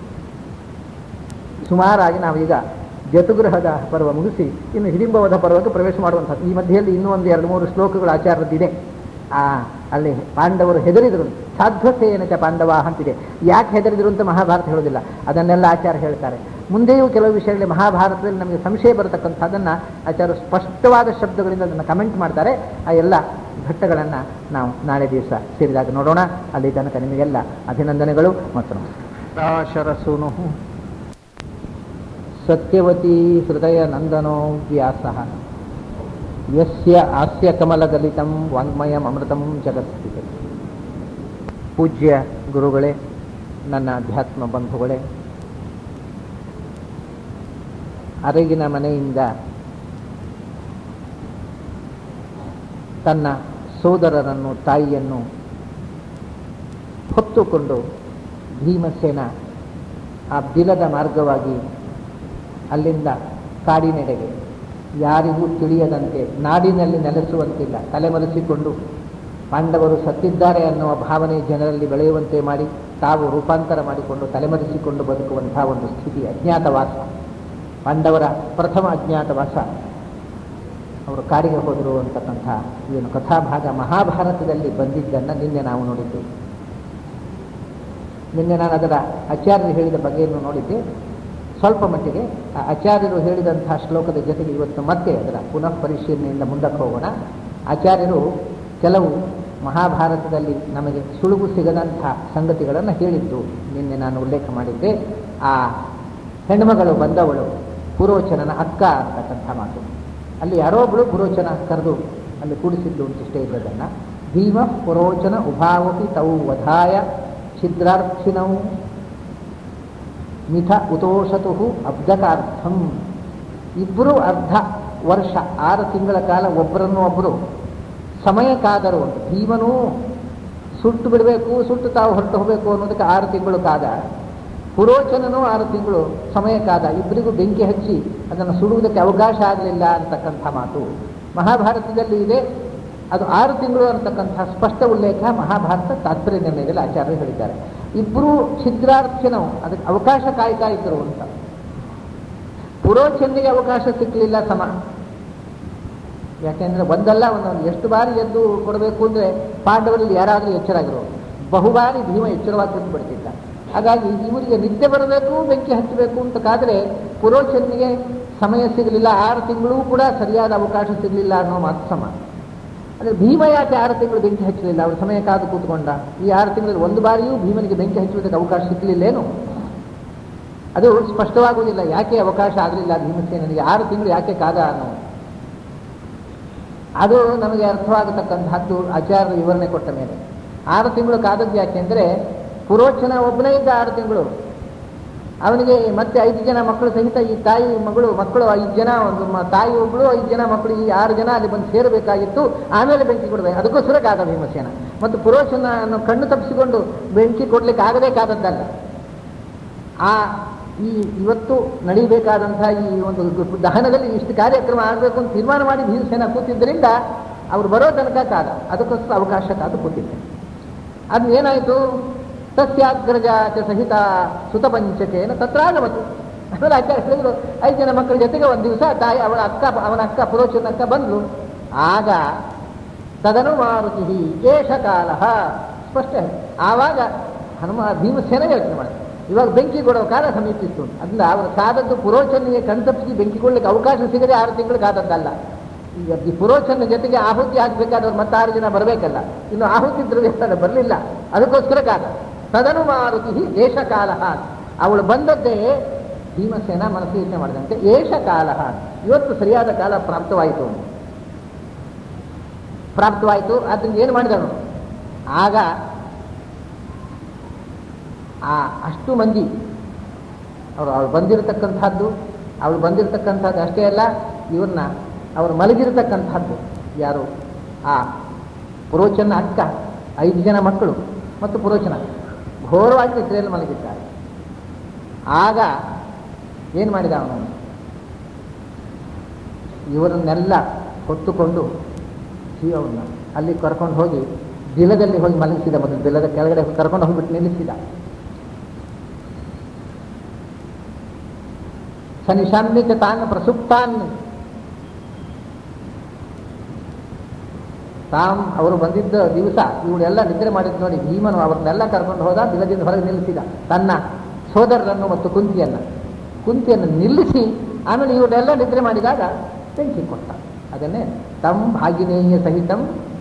ಸುಮಾರಾಗಿ ನಾವೀಗ ಜತುಗೃಹದ ಪರ್ವ ಮುಗಿಸಿ ಇನ್ನು ಹಿಡಿಂಬವಧ ಪರ್ವಕ್ಕೆ ಪ್ರವೇಶ ಮಾಡುವಂಥದ್ದು ಈ ಮಧ್ಯೆಯಲ್ಲಿ ಇನ್ನೂ ಒಂದು ಎರಡು ಮೂರು ಶ್ಲೋಕಗಳು ಆಚಾರದಿದೆ ಆ ಅಲ್ಲಿ ಪಾಂಡವರು ಹೆದರಿದರು ಸಾಧ್ವಸೇನ ಚ ಪಾಂಡವ ಅಂತಿದೆ ಯಾಕೆ ಹೆದರಿದರು ಅಂತ ಮಹಾಭಾರತ ಹೇಳೋದಿಲ್ಲ ಅದನ್ನೆಲ್ಲ ಆಚಾರ ಹೇಳ್ತಾರೆ ಮುಂದೆಯೂ ಕೆಲವು ವಿಷಯಗಳಲ್ಲಿ ಮಹಾಭಾರತದಲ್ಲಿ ನಮಗೆ ಸಂಶಯ ಬರತಕ್ಕಂಥದ್ದನ್ನು ಆಚಾರ ಸ್ಪಷ್ಟವಾದ ಶಬ್ದಗಳಿಂದ ಅದನ್ನು ಕಮೆಂಟ್ ಮಾಡ್ತಾರೆ ಆ ಎಲ್ಲ ಘಟ್ಟಗಳನ್ನು ನಾವು ನಾಳೆ ದಿವಸ ಸೇರಿದಾಗ ನೋಡೋಣ ಅಲ್ಲಿ ತನಕ ನಿಮಗೆಲ್ಲ ಅಭಿನಂದನೆಗಳು ಮತ್ತು ನಮಸ್ಕಾರ ಸತ್ಯವತಿ ಹೃದಯ ನಂದನೋ ವ್ಯಾಸ ಯಸ್ಯ ಹಾಸ್ಯ ಕಮಲಗಲಿತಂ ವಾಂಗ್ಮಯಂ ಅಮೃತಂ ಜಗತ್ಸ್ಥಿತಿ ಪೂಜ್ಯ ಗುರುಗಳೇ ನನ್ನ ಅಧ್ಯಾತ್ಮ ಬಂಧುಗಳೇ ಅರಗಿನ ಮನೆಯಿಂದ ತನ್ನ ಸೋದರರನ್ನು ತಾಯಿಯನ್ನು ಹೊತ್ತುಕೊಂಡು ಭೀಮಸೇನ ಆ ಬಿಲದ ಮಾರ್ಗವಾಗಿ ಅಲ್ಲಿಂದ ಕಾಡಿನೆಡೆಗೆ ಯಾರಿಗೂ ತಿಳಿಯದಂತೆ ನಾಡಿನಲ್ಲಿ ನೆಲೆಸುವಂತಿಲ್ಲ ತಲೆಮರೆಸಿಕೊಂಡು ಪಾಂಡವರು ಸತ್ತಿದ್ದಾರೆ ಅನ್ನುವ ಭಾವನೆ ಜನರಲ್ಲಿ ಬೆಳೆಯುವಂತೆ ಮಾಡಿ ತಾವು ರೂಪಾಂತರ ಮಾಡಿಕೊಂಡು ತಲೆಮರೆಸಿಕೊಂಡು ಬದುಕುವಂತಹ ಒಂದು ಸ್ಥಿತಿ ಅಜ್ಞಾತವಾಸ ಪಾಂಡವರ ಪ್ರಥಮ ಅಜ್ಞಾತವಾಸ ಅವರು ಕಾಡಿಗೆ ಹೋದರು ಅಂತಕ್ಕಂಥ ಏನು ಕಥಾಭಾಗ ಮಹಾಭಾರತದಲ್ಲಿ ಬಂದಿದ್ದನ್ನು ನಿನ್ನೆ ನಾವು ನೋಡಿದ್ದೇವೆ ನಿನ್ನೆ ನಾನು ಅದರ ಆಚಾರ್ಯರು ಹೇಳಿದ ಬಗೆಯನ್ನು ನೋಡಿದ್ದೆ ಸ್ವಲ್ಪ ಮಟ್ಟಿಗೆ ಆ ಆಚಾರ್ಯರು ಹೇಳಿದಂತಹ ಶ್ಲೋಕದ ಜೊತೆಗೆ ಇವತ್ತು ಮತ್ತೆ ಅದರ ಪುನಃ ಪರಿಶೀಲನೆಯಿಂದ ಮುಂದಕ್ಕೆ ಹೋಗೋಣ ಆಚಾರ್ಯರು ಕೆಲವು ಮಹಾಭಾರತದಲ್ಲಿ ನಮಗೆ ಸುಳುಗು ಸಿಗದಂತಹ ಸಂಗತಿಗಳನ್ನು ಹೇಳಿದ್ದು ನಿನ್ನೆ ನಾನು ಉಲ್ಲೇಖ ಮಾಡಿದ್ದೆ ಆ ಹೆಣ್ಮಗಳು ಬಂದವಳು ಪುರೋಚನನ ಅಕ್ಕ ಅಂತಕ್ಕಂಥ ಮಾತು ಅಲ್ಲಿ ಯಾರೋ ಒಬ್ಬಳು ಪುರೋಚನ ಕರೆದು ಅಲ್ಲಿ ಕೂಡಿಸಿದ್ದು ಅಂತಿಷ್ಟೇ ಇದ್ದದನ್ನು ಭೀಮ ಪುರೋಚನ ಉಭಾವಪಿ ತೌ ವಧಾಯ ಛಿದ್ರಾರ್ಥಿನೌ ಮಿಥ ಉತೋಷತು ಅಬ್ಧಕಾರ್ಥಂ ಇಬ್ಬರು ಅರ್ಧ ವರ್ಷ ಆರು ತಿಂಗಳ ಕಾಲ ಒಬ್ಬರನ್ನು ಒಬ್ಬರು ಸಮಯಕ್ಕಾದರು ಅಂತ ಭೀಮನು ಸುಟ್ಟು ಬಿಡಬೇಕು ಸುಟ್ಟು ತಾವು ಹೊರಟು ಹೋಗಬೇಕು ಅನ್ನೋದಕ್ಕೆ ಆರು ತಿಂಗಳು ಕಾದ ಪುರೋಚನನು ಆರು ತಿಂಗಳು ಸಮಯಕ್ಕಾದ ಇಬ್ಬರಿಗೂ ಬೆಂಕಿ ಹಚ್ಚಿ ಅದನ್ನು ಸುಡುವುದಕ್ಕೆ ಅವಕಾಶ ಆಗಲಿಲ್ಲ ಅಂತಕ್ಕಂಥ ಮಾತು ಮಹಾಭಾರತದಲ್ಲಿ ಇದೆ ಅದು ಆರು ತಿಂಗಳು ಅಂತಕ್ಕಂಥ ಸ್ಪಷ್ಟ ಉಲ್ಲೇಖ ಮಹಾಭಾರತ ತಾತ್ಪರ್ಯ ನಿರ್ಣಯದಲ್ಲಿ ಆಚಾರ್ಯರು ಹೇಳಿದ್ದಾರೆ ಇಬ್ಬರು ಛಿದ್ರಾರ್ಥಿನವು ಅದಕ್ಕೆ ಅವಕಾಶ ಕಾಯ್ತಾ ಇದ್ರು ಅಂತ ಪುರೋಚನಿಗೆ ಅವಕಾಶ ಸಿಕ್ಕಲಿಲ್ಲ ಸಮ ಯಾಕೆಂದ್ರೆ ಒಂದಲ್ಲ ಒಂದೊಂದು ಎಷ್ಟು ಬಾರಿ ಎದ್ದು ಕೊಡಬೇಕು ಅಂದ್ರೆ ಪಾಂಡವರಲ್ಲಿ ಯಾರಾದರೂ ಎಚ್ಚರಾಗಿರೋರು ಬಹುಬಾರಿ ಭೀಮ ಎಚ್ಚರವಾಗಿ ಕೂತು ಬಿಡ್ತಿದ್ದ ಹಾಗಾಗಿ ಇವರಿಗೆ ನಿದ್ದೆ ಬರಬೇಕು ಬೆಂಕಿ ಹಚ್ಚಬೇಕು ಅಂತ ಕಾದ್ರೆ ಪುರೋಚನಿಗೆ ಸಮಯ ಸಿಗಲಿಲ್ಲ ಆರು ತಿಂಗಳೂ ಕೂಡ ಸರಿಯಾದ ಅವಕಾಶ ಸಿಗಲಿಲ್ಲ ಅನ್ನೋ ಮಾತು ಸಮ ಅಂದ್ರೆ ಭೀಮ ಯಾಕೆ ಆರು ತಿಂಗಳು ಬೆಂಕಿ ಹಚ್ಚಲಿಲ್ಲ ಅವರು ಸಮಯ ಕಾದು ಕೂತ್ಕೊಂಡ ಈ ಆರು ತಿಂಗಳಲ್ಲಿ ಒಂದು ಬಾರಿಯೂ ಭೀಮನಿಗೆ ಬೆಂಕಿ ಹಚ್ಚುವುದಕ್ಕೆ ಅವಕಾಶ ಸಿಕ್ಕಲಿಲ್ಲೇನು ಅದು ಸ್ಪಷ್ಟವಾಗುವುದಿಲ್ಲ ಯಾಕೆ ಅವಕಾಶ ಆಗಲಿಲ್ಲ ಭೀಮಸೇನಿಗೆ ಆರು ತಿಂಗಳು ಯಾಕೆ ಕಾದ ಅನ್ನೋ ಅದು ನಮಗೆ ಅರ್ಥವಾಗತಕ್ಕಂತಹದ್ದು ಆಚಾರ್ಯ ವಿವರಣೆ ಕೊಟ್ಟ ಮೇಲೆ ಆರು ತಿಂಗಳು ಕಾದದ್ದು ಯಾಕೆಂದ್ರೆ ಪುರೋಚನ ಒಬ್ಬನೇ ಇದ್ದ ಆರು ತಿಂಗಳು ಅವನಿಗೆ ಮತ್ತೆ ಐದು ಜನ ಮಕ್ಕಳು ಸಹಿತ ಈ ತಾಯಿ ಮಗಳು ಮಕ್ಕಳು ಐದು ಜನ ಒಂದು ಮ- ತಾಯಿ ಒಬ್ಬಳು ಐದು ಜನ ಮಕ್ಕಳು ಈ ಆರು ಜನ ಅಲ್ಲಿ ಬಂದು ಸೇರಬೇಕಾಗಿತ್ತು ಆಮೇಲೆ ಬೆಂಕಿ ಕೊಡಬೇಕು ಅದಕ್ಕೋಸ್ಕರ ಕಾದ ಭೀಮಸೇನ ಮತ್ತು ಪುರೋಚನ ಕಣ್ಣು ತಪ್ಪಿಸಿಕೊಂಡು ಬೆಂಕಿ ಕೊಡ್ಲಿಕ್ಕೆ ಆಗದೇ ಕಾದದ್ದಲ್ಲ ಆ ಈ ಇವತ್ತು ನಡೀಬೇಕಾದಂತಹ ಈ ಒಂದು ದಹನದಲ್ಲಿ ಇಷ್ಟು ಕಾರ್ಯಕ್ರಮ ಆಗಬೇಕು ಅಂತ ತೀರ್ಮಾನ ಮಾಡಿ ಭೀಮಸೇನ ಕೂತಿದ್ದರಿಂದ ಅವ್ರು ಬರೋ ತನಕ ಕಾದ ಅದಕ್ಕೋಸ್ಕರ ಅವಕಾಶ ಕಾದು ಕೂತಿದ್ದೆ ಅದು ಏನಾಯಿತು ತಸ್ಯಾಗ್ರಜಾಚ ಸಹಿತ ಸುತಪಂಚಕೇನ ತತ್ರಾಗಮತು ಆಮೇಲೆ ಆಚಾರ್ಯ ಹೇಳಿದ್ರು ಐದು ಜನ ಮಕ್ಕಳ ಜೊತೆಗೆ ಒಂದು ದಿವಸ ತಾಯಿ ಅವಳ ಅಕ್ಕ ಅವನ ಅಕ್ಕ ಪುರೋಚನ ಅಕ್ಕ ಬಂದ್ಲು ಆಗ ತದನು ಮಾರುತಿ ಏಷ ಕಾಲ ಸ್ಪಷ್ಟ ಹೇಳಿ. ಆವಾಗ ಹನುಮ ಭೀಮಸೇನ ಯೋಚನೆ ಮಾಡಿದ ಇವಾಗ ಬೆಂಕಿ ಕೊಡೋ ಕಾಲ ಸಮೀಪಿಸ್ತು ಅದನ್ನ ಅವರ ಕಾದದ್ದು ಪುರೋಚನಿಗೆ ಕಣ್ತಪ್ಪಿಸಿ ಬೆಂಕಿ ಕೊಡ್ಲಿಕ್ಕೆ ಅವಕಾಶ ಸಿಗದೆ ಆರು ತಿಂಗಳು ಕಾದದ್ದಲ್ಲ ಈಗ ಈ ಪುರೋಚನ ಜೊತೆಗೆ ಆಹುತಿ ಆಗ್ಬೇಕಾದವ್ರು ಮತ್ತೆ ಆರು ಜನ ಬರಬೇಕಲ್ಲ ಇನ್ನು ಆಹುತಿ ದ್ರವ್ಯ ಬರಲಿಲ್ಲ ಅದಕ್ಕೋಸ್ಕರ ಕಾದ ತದನು ಮಾರುತಿ ಏಷ ಕಾಲ ಅವಳು ಬಂದದ್ದೇ ಭೀಮಸೇನ ಮನಸ್ಸು ಯೋಚನೆ ಮಾಡಿದಂತೆ ಏಷ ಕಾಲ ಇವತ್ತು ಸರಿಯಾದ ಕಾಲ ಪ್ರಾಪ್ತವಾಯಿತು ಅವನು ಪ್ರಾಪ್ತವಾಯಿತು ಅದರಿಂದ ಏನು ಮಾಡಿದನು ಆಗ ಆ ಅಷ್ಟು ಮಂದಿ ಅವರು ಅವಳು ಬಂದಿರತಕ್ಕಂಥದ್ದು ಅವಳು ಬಂದಿರತಕ್ಕಂಥದ್ದು ಅಷ್ಟೇ ಅಲ್ಲ ಇವ್ರನ್ನ ಅವರು ಮಲಗಿರತಕ್ಕಂಥದ್ದು ಯಾರು ಆ ಪುರೋಚನ ಅಕ್ಕ ಐದು ಜನ ಮಕ್ಕಳು ಮತ್ತು ಪುರೋಚನ ಘೋರವಾಗಿ ನಿದ್ರೆಯಲ್ಲಿ ಮಲಗಿದ್ದಾರೆ ಆಗ ಏನು ಮಾಡಿದ ಅವನು ಇವರನ್ನೆಲ್ಲ ಹೊತ್ತುಕೊಂಡು ಅವನ್ನ ಅಲ್ಲಿ ಕರ್ಕೊಂಡು ಹೋಗಿ ಬಿಲದಲ್ಲಿ ಹೋಗಿ ಮಲಗಿಸಿದ ಮೊದಲು ಬಿಲದ ಕೆಳಗಡೆ ಕರ್ಕೊಂಡು ಹೋಗ್ಬಿಟ್ಟು ನಿಲ್ಲಿಸಿದ ಸನಿಶಾನ್ವಿತ ತಾನ್ ಪ್ರಸುಪ್ತಾನ್ ತಾಮ್ ಅವರು ಬಂದಿದ್ದ ದಿವಸ ಇವಳೆಲ್ಲ ನಿದ್ರೆ ಮಾಡಿದ್ದು ನೋಡಿ ಭೀಮನು ಅವ್ರನ್ನೆಲ್ಲ ಕರ್ಕೊಂಡು ಹೋದ ಬಿಲದಿಂದ ಹೊರಗೆ ನಿಲ್ಲಿಸಿದ ತನ್ನ ಸೋದರರನ್ನು ಮತ್ತು ಕುಂತಿಯನ್ನ ಕುಂತಿಯನ್ನು ನಿಲ್ಲಿಸಿ ಆಮೇಲೆ ಇವರೆಲ್ಲ ನಿದ್ರೆ ಮಾಡಿದಾಗ ಬೆಂಕಿ ಕೊಟ್ಟ ಅದನ್ನೇ ತಂ ಭಾಗಿನೇಯ ಸಹಿತಂ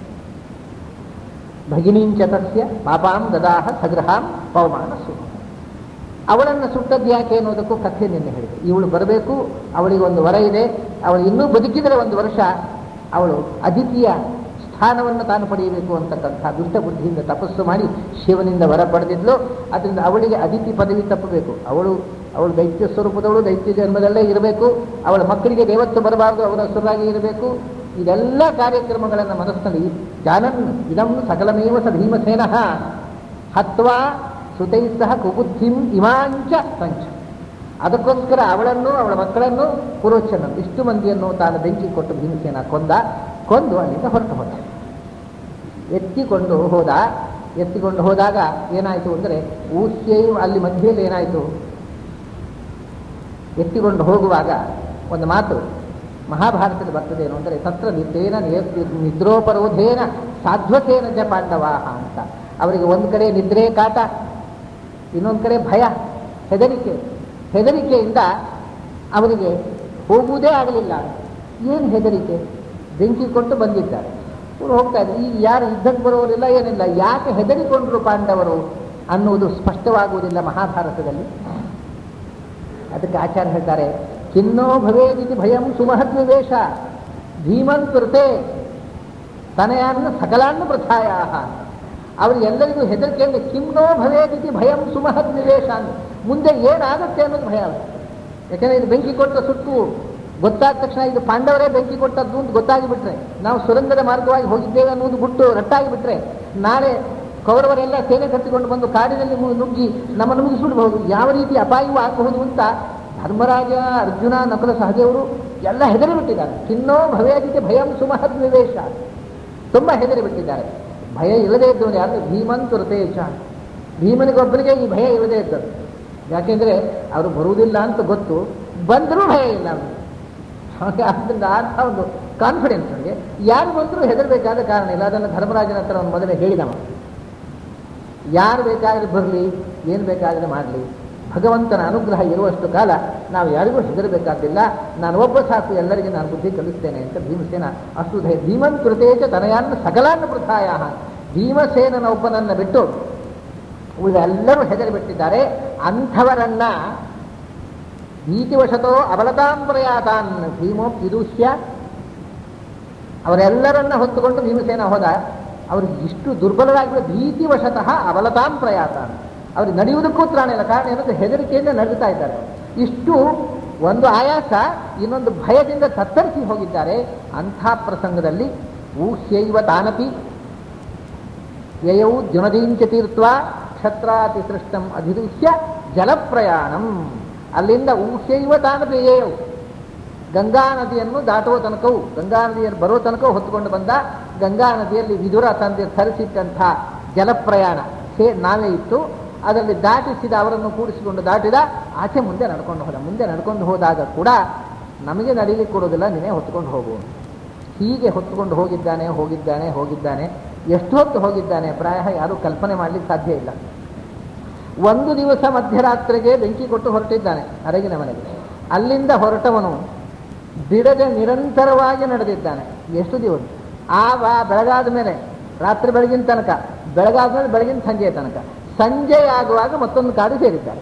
ಭಗಿನೀಂಚತಸ್ಯ ಪಾಪಾಂ ದದಾಹ ಸಗೃಹಾಂ ಪವಮಾನ ಸುಖ ಅವಳನ್ನು ಸುಟ್ಟದ್ದು ಯಾಕೆ ಅನ್ನೋದಕ್ಕೂ ಕಥೆ ನಿನ್ನೆ ಹೇಳಿದೆ ಇವಳು ಬರಬೇಕು ಅವಳಿಗೆ ಒಂದು ವರ ಇದೆ ಅವಳು ಇನ್ನೂ ಬದುಕಿದರೆ ಒಂದು ವರ್ಷ ಅವಳು ಅದಿತಿಯ ಸ್ಥಾನವನ್ನು ತಾನು ಪಡೆಯಬೇಕು ಅಂತಕ್ಕಂಥ ದುಷ್ಟ ಬುದ್ಧಿಯಿಂದ ತಪಸ್ಸು ಮಾಡಿ ಶಿವನಿಂದ ವರ ಪಡೆದಿದ್ಲು ಅದರಿಂದ ಅವಳಿಗೆ ಅದಿತಿ ಪದವಿ ತಪ್ಪಬೇಕು ಅವಳು ಅವಳು ದೈತ್ಯ ಸ್ವರೂಪದವಳು ದೈತ್ಯ ಜನ್ಮದಲ್ಲೇ ಇರಬೇಕು ಅವಳ ಮಕ್ಕಳಿಗೆ ದೇವತ್ವ ಬರಬಾರದು ಅವರ ಹೆಸರಾಗಿ ಇರಬೇಕು ಇದೆಲ್ಲ ಕಾರ್ಯಕ್ರಮಗಳನ್ನು ಮನಸ್ಸಿನಲ್ಲಿ ಜಾನನ್ ಇದಂ ಸಕಲಮೇವ ಸ ಭೀಮಸೇನ ಹತ್ವಾ ಸುತೈ ಸಹ ಕುಬುದ್ಧಿಂ ಇಮಾಂಚ ಸಂಚ ಅದಕ್ಕೋಸ್ಕರ ಅವಳನ್ನು ಅವಳ ಮಕ್ಕಳನ್ನು ಪುರೋಚನ ಇಷ್ಟು ಮಂದಿಯನ್ನು ತಾನು ಬೆಂಕಿ ಕೊಟ್ಟು ಭೀಮಸೇನ ಕೊಂದ ಕೊಂದು ಅಲ್ಲಿಂದ ಹೊರಟು ಹೋದ ಎತ್ತಿಕೊಂಡು ಹೋದ ಎತ್ತಿಕೊಂಡು ಹೋದಾಗ ಏನಾಯಿತು ಅಂದರೆ ಊಹ್ಯೆಯು ಅಲ್ಲಿ ಮಧ್ಯೆಯಲ್ಲಿ ಏನಾಯಿತು ಎತ್ತಿಕೊಂಡು ಹೋಗುವಾಗ ಒಂದು ಮಾತು ಮಹಾಭಾರತದಲ್ಲಿ ಬರ್ತದೆ ಏನು ಅಂದರೆ ತತ್ರ ನಿದ್ರೇನ ನಿದ್ರೋಪರೋಧೇನ ಸಾಧ್ವತೇನ ಜ ಪಾಂಡವಾಹ ಅಂತ ಅವರಿಗೆ ಒಂದು ಕಡೆ ನಿದ್ರೆ ಕಾಟ ಇನ್ನೊಂದು ಕಡೆ ಭಯ ಹೆದರಿಕೆ ಹೆದರಿಕೆಯಿಂದ ಅವನಿಗೆ ಹೋಗುವುದೇ ಆಗಲಿಲ್ಲ ಏನು ಹೆದರಿಕೆ ಬೆಂಕಿ ಕೊಟ್ಟು ಬಂದಿದ್ದಾರೆ ಇವರು ಹೋಗ್ತಾ ಇದ್ದಾರೆ ಈಗ ಯಾರು ಯುದ್ಧಕ್ಕೆ ಬರುವವರಿಲ್ಲ ಏನಿಲ್ಲ ಯಾಕೆ ಹೆದರಿಕೊಂಡ್ರು ಪಾಂಡವರು ಅನ್ನುವುದು ಸ್ಪಷ್ಟವಾಗುವುದಿಲ್ಲ ಮಹಾಭಾರತದಲ್ಲಿ ಅದಕ್ಕೆ ಆಚಾರ್ಯ ಹೇಳ್ತಾರೆ ಖಿನ್ನೋ ಭವೇದಿತಿ ಭಯಂ ಸುಮಹದ್ವಿವೇಶ ಭೀಮನ್ ಕೃತೆ ತನಯಾನ್ನ ಸಕಲಾನ್ನ ಪ್ರಥಾಯ ಅವರಿಗೆಲ್ಲರಿಗೂ ಹೆದರಿಕೆಯಿಂದ ಖಿನ್ನೋ ಭವೇದಿತಿ ಭಯಂ ಸುಮಹದ್ ನಿವೇಶ ಅಂತ ಮುಂದೆ ಏನಾಗುತ್ತೆ ಅನ್ನೋದು ಭಯ ಅವ್ರಿಗೆ. ಯಾಕಂದ್ರೆ ಇದು ಬೆಂಕಿ ಕೊಟ್ಟ ಸುಟ್ಟು ಗೊತ್ತಾದ ತಕ್ಷಣ ಇದು ಪಾಂಡವರೇ ಬೆಂಕಿ ಕೊಟ್ಟದ್ದು ಅಂತ ಗೊತ್ತಾಗಿಬಿಟ್ರೆ ನಾವು ಸುರಂಗದ ಮಾರ್ಗವಾಗಿ ಹೋಗಿದ್ದೇವೆ ಅನ್ನೋದು ಬಿಟ್ಟು ರಟ್ಟಾಗಿಬಿಟ್ರೆ ನಾಳೆ ಕೌರವರೆಲ್ಲ ಸೇನೆ ಕಟ್ಟಿಕೊಂಡು ಬಂದು ಕಾಡಿನಲ್ಲಿ ಮು- ನುಗ್ಗಿ ನಮ್ಮನ್ನು ಮುಗಿಸ್ಬಿಡ್ಬಹುದು ಯಾವ ರೀತಿ ಅಪಾಯವೂ ಆಗಬಹುದು ಅಂತ ಧರ್ಮರಾಜ ಅರ್ಜುನ ನಕಲ ಸಹದೇವರು ಎಲ್ಲ ಹೆದರಿ ಬಿಟ್ಟಿದ್ದಾರೆ ಚಿನ್ನೋ ಭವೇದಿತೆ ಭಯಂ ಸುಮಹದ್ ನಿವೇಶ ತುಂಬ ಹೆದರಿ ಬಿಟ್ಟಿದ್ದಾರೆ ಭಯ ಇಲ್ಲದೇ ಇದ್ದವನು ಯಾರು ಭೀಮನ್ ತುರತೇಶ ಭೀಮನಿಗೊಬ್ಬರಿಗೆ ಈ ಭಯ ಇಲ್ಲದೇ ಇದ್ದದ್ದು ಯಾಕೆಂದ್ರೆ ಅವರು ಬರುವುದಿಲ್ಲ ಅಂತ ಗೊತ್ತು ಬಂದರೂ ಭಯ ಇಲ್ಲ ಅವನಿಗೆ ಹಾಗೆ ಅದರಿಂದ ಅಂಥ ಒಂದು ಕಾನ್ಫಿಡೆನ್ಸ್ ಅವನಿಗೆ ಯಾರು ಬಂದರೂ ಹೆದರಬೇಕಾದ ಕಾರಣ ಇಲ್ಲ ಅದನ್ನು ಧರ್ಮರಾಜನ ಹತ್ರ ಅವನು ಮೊದಲೇ ಹೇಳಿದವ ಯಾರು ಬೇಕಾದ್ರೆ ಬರಲಿ ಏನು ಬೇಕಾದರೆ ಮಾಡಲಿ ಭಗವಂತನ ಅನುಗ್ರಹ ಇರುವಷ್ಟು ಕಾಲ ನಾವು ಯಾರಿಗೂ ಹೆದರಬೇಕಾದಿಲ್ಲ ನಾನು ಒಬ್ಬ ಸಾಕು ಎಲ್ಲರಿಗೆ ನಾನು ಬುದ್ಧಿ ಕಲಿಸ್ತೇನೆ ಅಂತ ಭೀಮಸೇನ ಅಷ್ಟು ಧೈರ್ಯ ಭೀಮನ್ ಕೃತೇಚ ತನಯಾನ್ನ ಸಕಲಾನ್ನ ಪ್ರಥಾಯ ಭೀಮಸೇನನ ಒಬ್ಬನನ್ನ ಬಿಟ್ಟು ಉಳಿದೆಲ್ಲರೂ ಹೆದರಿ ಬಿಟ್ಟಿದ್ದಾರೆ ಅಂಥವರನ್ನ ಭೀತಿವಶತೋ ಅಬಲತಾಂ ಪ್ರಯಾತಾನ್ ಭೀಮೋ ಕಿದುಷ್ಯ ಅವರೆಲ್ಲರನ್ನ ಹೊತ್ತುಕೊಂಡು ಭೀಮಸೇನ ಹೋದ ಅವರು ಇಷ್ಟು ದುರ್ಬಲರಾಗಿರುವ ಭೀತಿವಶತಃ ಅಬಲತಾಂ ಪ್ರಯಾತ ಅವ್ರಿಗೆ ನಡೆಯುವುದಕ್ಕೂ ತ್ರಾಣ ಇಲ್ಲ ಕಾರಣ ಏನಂದ್ರೆ ಹೆದರಿಕೆಯಿಂದ ನಡೀತಾ ಇದ್ದಾರೆ ಇಷ್ಟು ಒಂದು ಆಯಾಸ ಇನ್ನೊಂದು ಭಯದಿಂದ ತತ್ತರಿಸಿ ಹೋಗಿದ್ದಾರೆ ಅಂಥ ಪ್ರಸಂಗದಲ್ಲಿ ಊಹ್ಯೈವ ತಾನಪಿ ಯಯೌ ದ್ಯುನದೀಂಚ ತೀರ್ಥ ಕ್ಷತ್ರಾತಿ ಸೃಷ್ಟಂ ಅಧಿರುಹ್ಯ ಜಲಪ್ರಯಾಣಂ ಅಲ್ಲಿಂದ ಊಹ್ಯೈವ ತಾನಪಿ ಯಯೌ ಗಂಗಾ ನದಿಯನ್ನು ದಾಟುವ ತನಕವೂ ಗಂಗಾ ನದಿಯಲ್ಲಿ ಬರೋ ತನಕ ಹೊತ್ತುಕೊಂಡು ಬಂದ ಗಂಗಾ ನದಿಯಲ್ಲಿ ವಿದುರ ತಂದೆ ತರಿಸಿಟ್ಟಂಥ ಜಲಪ್ರಯಾಣ ಸೇ ನಾವೇ ಇತ್ತು ಅದರಲ್ಲಿ ದಾಟಿಸಿದ ಅವರನ್ನು ಕೂಡಿಸಿಕೊಂಡು ದಾಟಿದ ಆಚೆ ಮುಂದೆ ನಡ್ಕೊಂಡು ಹೋದ ಮುಂದೆ ನಡ್ಕೊಂಡು ಹೋದಾಗ ಕೂಡ ನಮಗೆ ನಡೀಲಿಕ್ಕೆ ಕೊಡೋದಿಲ್ಲ ನೀನೇ ಹೊತ್ಕೊಂಡು ಹೋಗು ಹೀಗೆ ಹೊತ್ತುಕೊಂಡು ಹೋಗಿದ್ದಾನೆ ಹೋಗಿದ್ದಾನೆ ಹೋಗಿದ್ದಾನೆ ಎಷ್ಟು ಹೊತ್ತು ಹೋಗಿದ್ದಾನೆ ಪ್ರಾಯ ಯಾರೂ ಕಲ್ಪನೆ ಮಾಡಲಿಕ್ಕೆ ಸಾಧ್ಯ ಇಲ್ಲ ಒಂದು ದಿವಸ ಮಧ್ಯರಾತ್ರಿಗೆ ಬೆಂಕಿ ಕೊಟ್ಟು ಹೊರಟಿದ್ದಾನೆ ಅರಗಿನ ಮನೆಗೆ ಅಲ್ಲಿಂದ ಹೊರಟವನು ಬಿಡದೆ ನಿರಂತರವಾಗಿ ನಡೆದಿದ್ದಾನೆ ಎಷ್ಟು ದಿವಸ ಆಗ ಬೆಳಗಾದ ಮೇಲೆ ರಾತ್ರಿ ಬೆಳಗಿನ ತನಕ ಬೆಳಗಾದ ಮೇಲೆ ಬೆಳಗಿನ ಸಂಜೆಯ ತನಕ ಸಂಜೆ ಆಗುವಾಗ ಮತ್ತೊಂದು ಕಾಡು ಸೇರಿದ್ದಾರೆ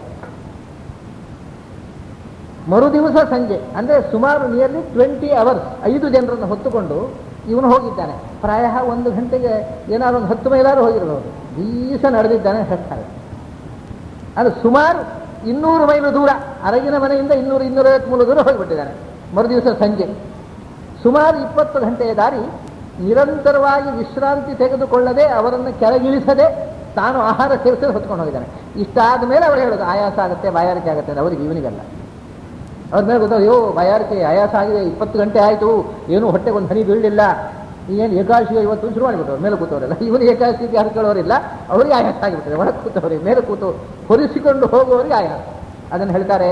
ಮರು ದಿವಸ ಸಂಜೆ ಅಂದರೆ ಸುಮಾರು ನಿಯರ್ಲಿ ಟ್ವೆಂಟಿ ಅವರ್ಸ್ ಐದು ಜನರನ್ನು ಹೊತ್ತುಕೊಂಡು ಇವನು ಹೋಗಿದ್ದಾನೆ ಪ್ರಾಯ ಒಂದು ಗಂಟೆಗೆ ಏನಾದ್ರು ಒಂದು ಹತ್ತು ಮೈಲಾರು ಹೋಗಿರಬಹುದು ದಿವಸ ನಡೆದಿದ್ದಾನೆ ಹೇಳ್ತಾರೆ ಅದು ಸುಮಾರು ಇನ್ನೂರು ಮೈಲು ದೂರ ಅರಗಿನ ಮನೆಯಿಂದ ಇನ್ನೂರು ಇನ್ನೂರೈವತ್ಮೂರು ದೂರ ಹೋಗಿಬಿಟ್ಟಿದ್ದಾನೆ ಮರುದಿವಸ ಸಂಜೆ ಸುಮಾರು ಇಪ್ಪತ್ತು ಗಂಟೆಯ ದಾರಿ ನಿರಂತರವಾಗಿ ವಿಶ್ರಾಂತಿ ತೆಗೆದುಕೊಳ್ಳದೆ ಅವರನ್ನು ಕೆಳಗಿಳಿಸದೆ ತಾನು ಆಹಾರ ಸೇವಿಸದೆ ಹೊತ್ಕೊಂಡು ಹೋಗಿದ್ದಾನೆ ಇಷ್ಟಾದ ಮೇಲೆ ಅವರು ಹೇಳೋದು ಆಯಾಸ ಆಗುತ್ತೆ ಬಾಯಾರಿಕೆ ಆಗುತ್ತೆ ಅಂತ ಅವರಿಗೆ ಇವನಿಗಲ್ಲ ಅವ್ರ ಮೇಲೆ ಗೊತ್ತಾಗ ಅಯ್ಯೋ ಬಾಯಾರಿಕೆ ಆಯಾಸ ಆಗಿದೆ ಇಪ್ಪತ್ತು ಗಂಟೆ ಆಯಿತು ಏನೂ ಹೊಟ್ಟೆಗೆ ಒಂದು ಹನಿ ಬೀಳಲಿಲ್ಲ ಏನು ಏಕಾದಶಿ ಇವತ್ತು ಶುರು ಮಾಡಿಬಿಟ್ಟು ಅವ್ರ ಮೇಲೆ ಕೂತವರೆಲ್ಲ ಇವನು ಏಕಾದಶಿಗೆ ಯಾರು ಕೇಳೋರಿಲ್ಲ ಅವರಿಗೆ ಆಯಾಸ ಆಗಿಬಿಟ್ಟಿದೆ ಒಳಗೆ ಕೂತವರಿಗೆ ಮೇಲೆ ಕೂತು ಹೊರಿಸಿಕೊಂಡು ಹೋಗುವವರಿಗೆ ಆಯಾಸ ಅದನ್ನು ಹೇಳ್ತಾರೆ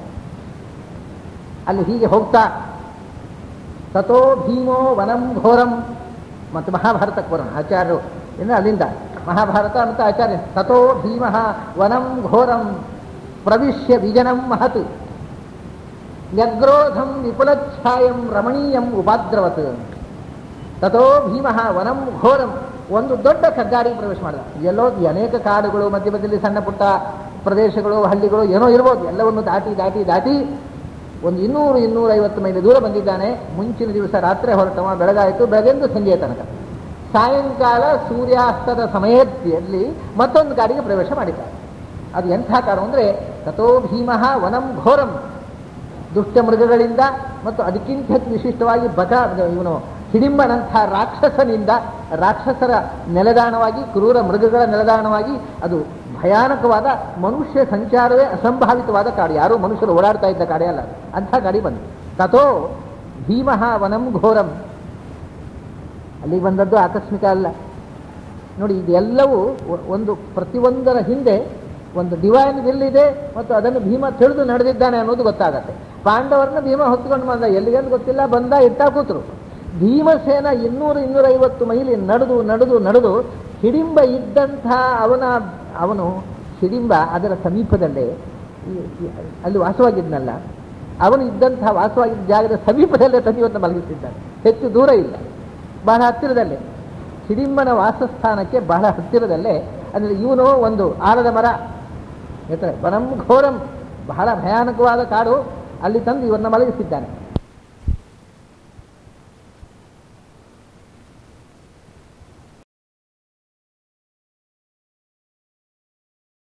ಅಲ್ಲಿ ಹೀಗೆ ಹೋಗ್ತಾ ತಥೋ ಭೀಮೋ ವನಂ ಘೋರಂ ಮತ್ತು ಮಹಾಭಾರತಕ್ಕೆ ಬರೋಣ ಆಚಾರ್ಯರು ಇನ್ನು ಅಲ್ಲಿಂದ ಮಹಾಭಾರತ ಅಂತ ಆಚಾರ್ಯ ತಥೋ ಭೀಮ ವನಂ ಘೋರಂ ಪ್ರವಿಶ್ಯ ವಿಜನಂ ಮಹತ್ ನ್ಯಗ್ರೋಧಂ ವಿಪುಲಚ್ಛಾಯಂ ರಮಣೀಯಂ ಉಪಾದ್ರವತ್ ತಥೋ ಭೀಮ ವನಂ ಘೋರಂ ಒಂದು ದೊಡ್ಡ ಕಗ್ಗಾಡಿ ಪ್ರವೇಶ ಮಾಡಿದ ಎಲ್ಲೋ ಈ ಅನೇಕ ಕಾಡುಗಳು ಮಧ್ಯ ಮಧ್ಯದಲ್ಲಿ ಸಣ್ಣ ಪುಟ್ಟ ಪ್ರದೇಶಗಳು ಹಳ್ಳಿಗಳು ಏನೋ ಇರ್ಬೋದು ಎಲ್ಲವನ್ನು ದಾಟಿ ದಾಟಿ ದಾಟಿ ಒಂದು ಇನ್ನೂರು ಇನ್ನೂರೈವತ್ತು ಮೈಲಿ ದೂರ ಬಂದಿದ್ದಾನೆ ಮುಂಚಿನ ದಿವಸ ರಾತ್ರಿ ಹೊರಟವ ಬೆಳಗಾಯಿತು ಬೆಳಗೆಂದು ಸಂಜೆಯ ತನಕ ಸಾಯಂಕಾಲ ಸೂರ್ಯಾಸ್ತದ ಸಮಯದಲ್ಲಿ ಮತ್ತೊಂದು ಗಾಡಿಗೆ ಪ್ರವೇಶ ಮಾಡಿದ್ದಾರೆ ಅದು ಎಂಥ ಕಾಡು ಅಂದರೆ ತಥೋ ಭೀಮಃ ವನಂ ಘೋರಂ ದುಷ್ಟ ಮೃಗಗಳಿಂದ ಮತ್ತು ಅದಕ್ಕಿಂತ ಹೆಚ್ಚು ವಿಶಿಷ್ಟವಾಗಿ ಬಕ ಇವನು ಹಿಡಿಂಬನಂಥ ರಾಕ್ಷಸನಿಂದ ರಾಕ್ಷಸರ ನೆಲೆದಾಣವಾಗಿ ಕ್ರೂರ ಮೃಗಗಳ ನೆಲೆದಾಣವಾಗಿ ಅದು ಭಯಾನಕವಾದ ಮನುಷ್ಯ ಸಂಚಾರವೇ ಅಸಂಭಾವಿತವಾದ ಕಾಡು ಯಾರೂ ಮನುಷ್ಯರು ಓಡಾಡ್ತಾ ಇದ್ದ ಕಾಡೇ ಅಲ್ಲ ಅದು. ಅಂಥ ಗಾಡಿ ಬಂದು ತಥೋ ಭೀಮಃ ವನಂ ಘೋರಂ ಅಲ್ಲಿಗೆ ಬಂದದ್ದು ಆಕಸ್ಮಿಕ ಅಲ್ಲ ನೋಡಿ ಇದೆಲ್ಲವೂ ಒ- ಒಂದು ಪ್ರತಿಯೊಂದರ ಹಿಂದೆ ಒಂದು ಡಿವೈನ್ ವಿಲ್ ಇದೆ ಮತ್ತು ಅದನ್ನು ಭೀಮ ತಿಳಿದು ನಡೆದಿದ್ದಾನೆ ಅನ್ನೋದು ಗೊತ್ತಾಗತ್ತೆ ಪಾಂಡವರನ್ನ ಭೀಮ ಹೊತ್ಕೊಂಡು ಬಂದ ಎಲ್ಲಿಗೆಂದು ಗೊತ್ತಿಲ್ಲ ಬಂದ ಇಟ್ಟ ಕೂತರು ಭೀಮಸೇನ ಇನ್ನೂರು ಇನ್ನೂರೈವತ್ತು ಮೈಲಿ ನಡೆದು ನಡೆದು ನಡೆದು ಹಿಡಿಂಬ ಇದ್ದಂಥ ಅವನ ಅವನು ಹಿಡಿಂಬ ಅದರ ಸಮೀಪದಲ್ಲೇ ಈ- ಈ- ಅಲ್ಲಿ ವಾಸವಾಗಿದ್ನಲ್ಲ ಅವನು ಇದ್ದಂತಹ ವಾಸವಾಗಿದ್ದ ಜಾಗದ ಸಮೀಪದಲ್ಲೇ ತಂದೆಯನ್ನು ಮಲಗಿಸಿದ್ದಾನೆ ಹೆಚ್ಚು ದೂರ ಇಲ್ಲ ಬಹಳ ಹತ್ತಿರದಲ್ಲೇ ಹಿಡಿಂಬನ ವಾಸಸ್ಥಾನಕ್ಕೆ ಬಹಳ ಹತ್ತಿರದಲ್ಲೇ ಅಂದರೆ ಇವನು ಒಂದು ಆಲದ ಮರ ಹೇಳ್ತಾರೆ ವನಂ ಘೋರಂ ಬಹಳ ಭಯಾನಕವಾದ ಕಾಡು ಅಲ್ಲಿ ತಂದು ಇವನ್ನ ಮಲಗಿಸಿದ್ದಾನೆ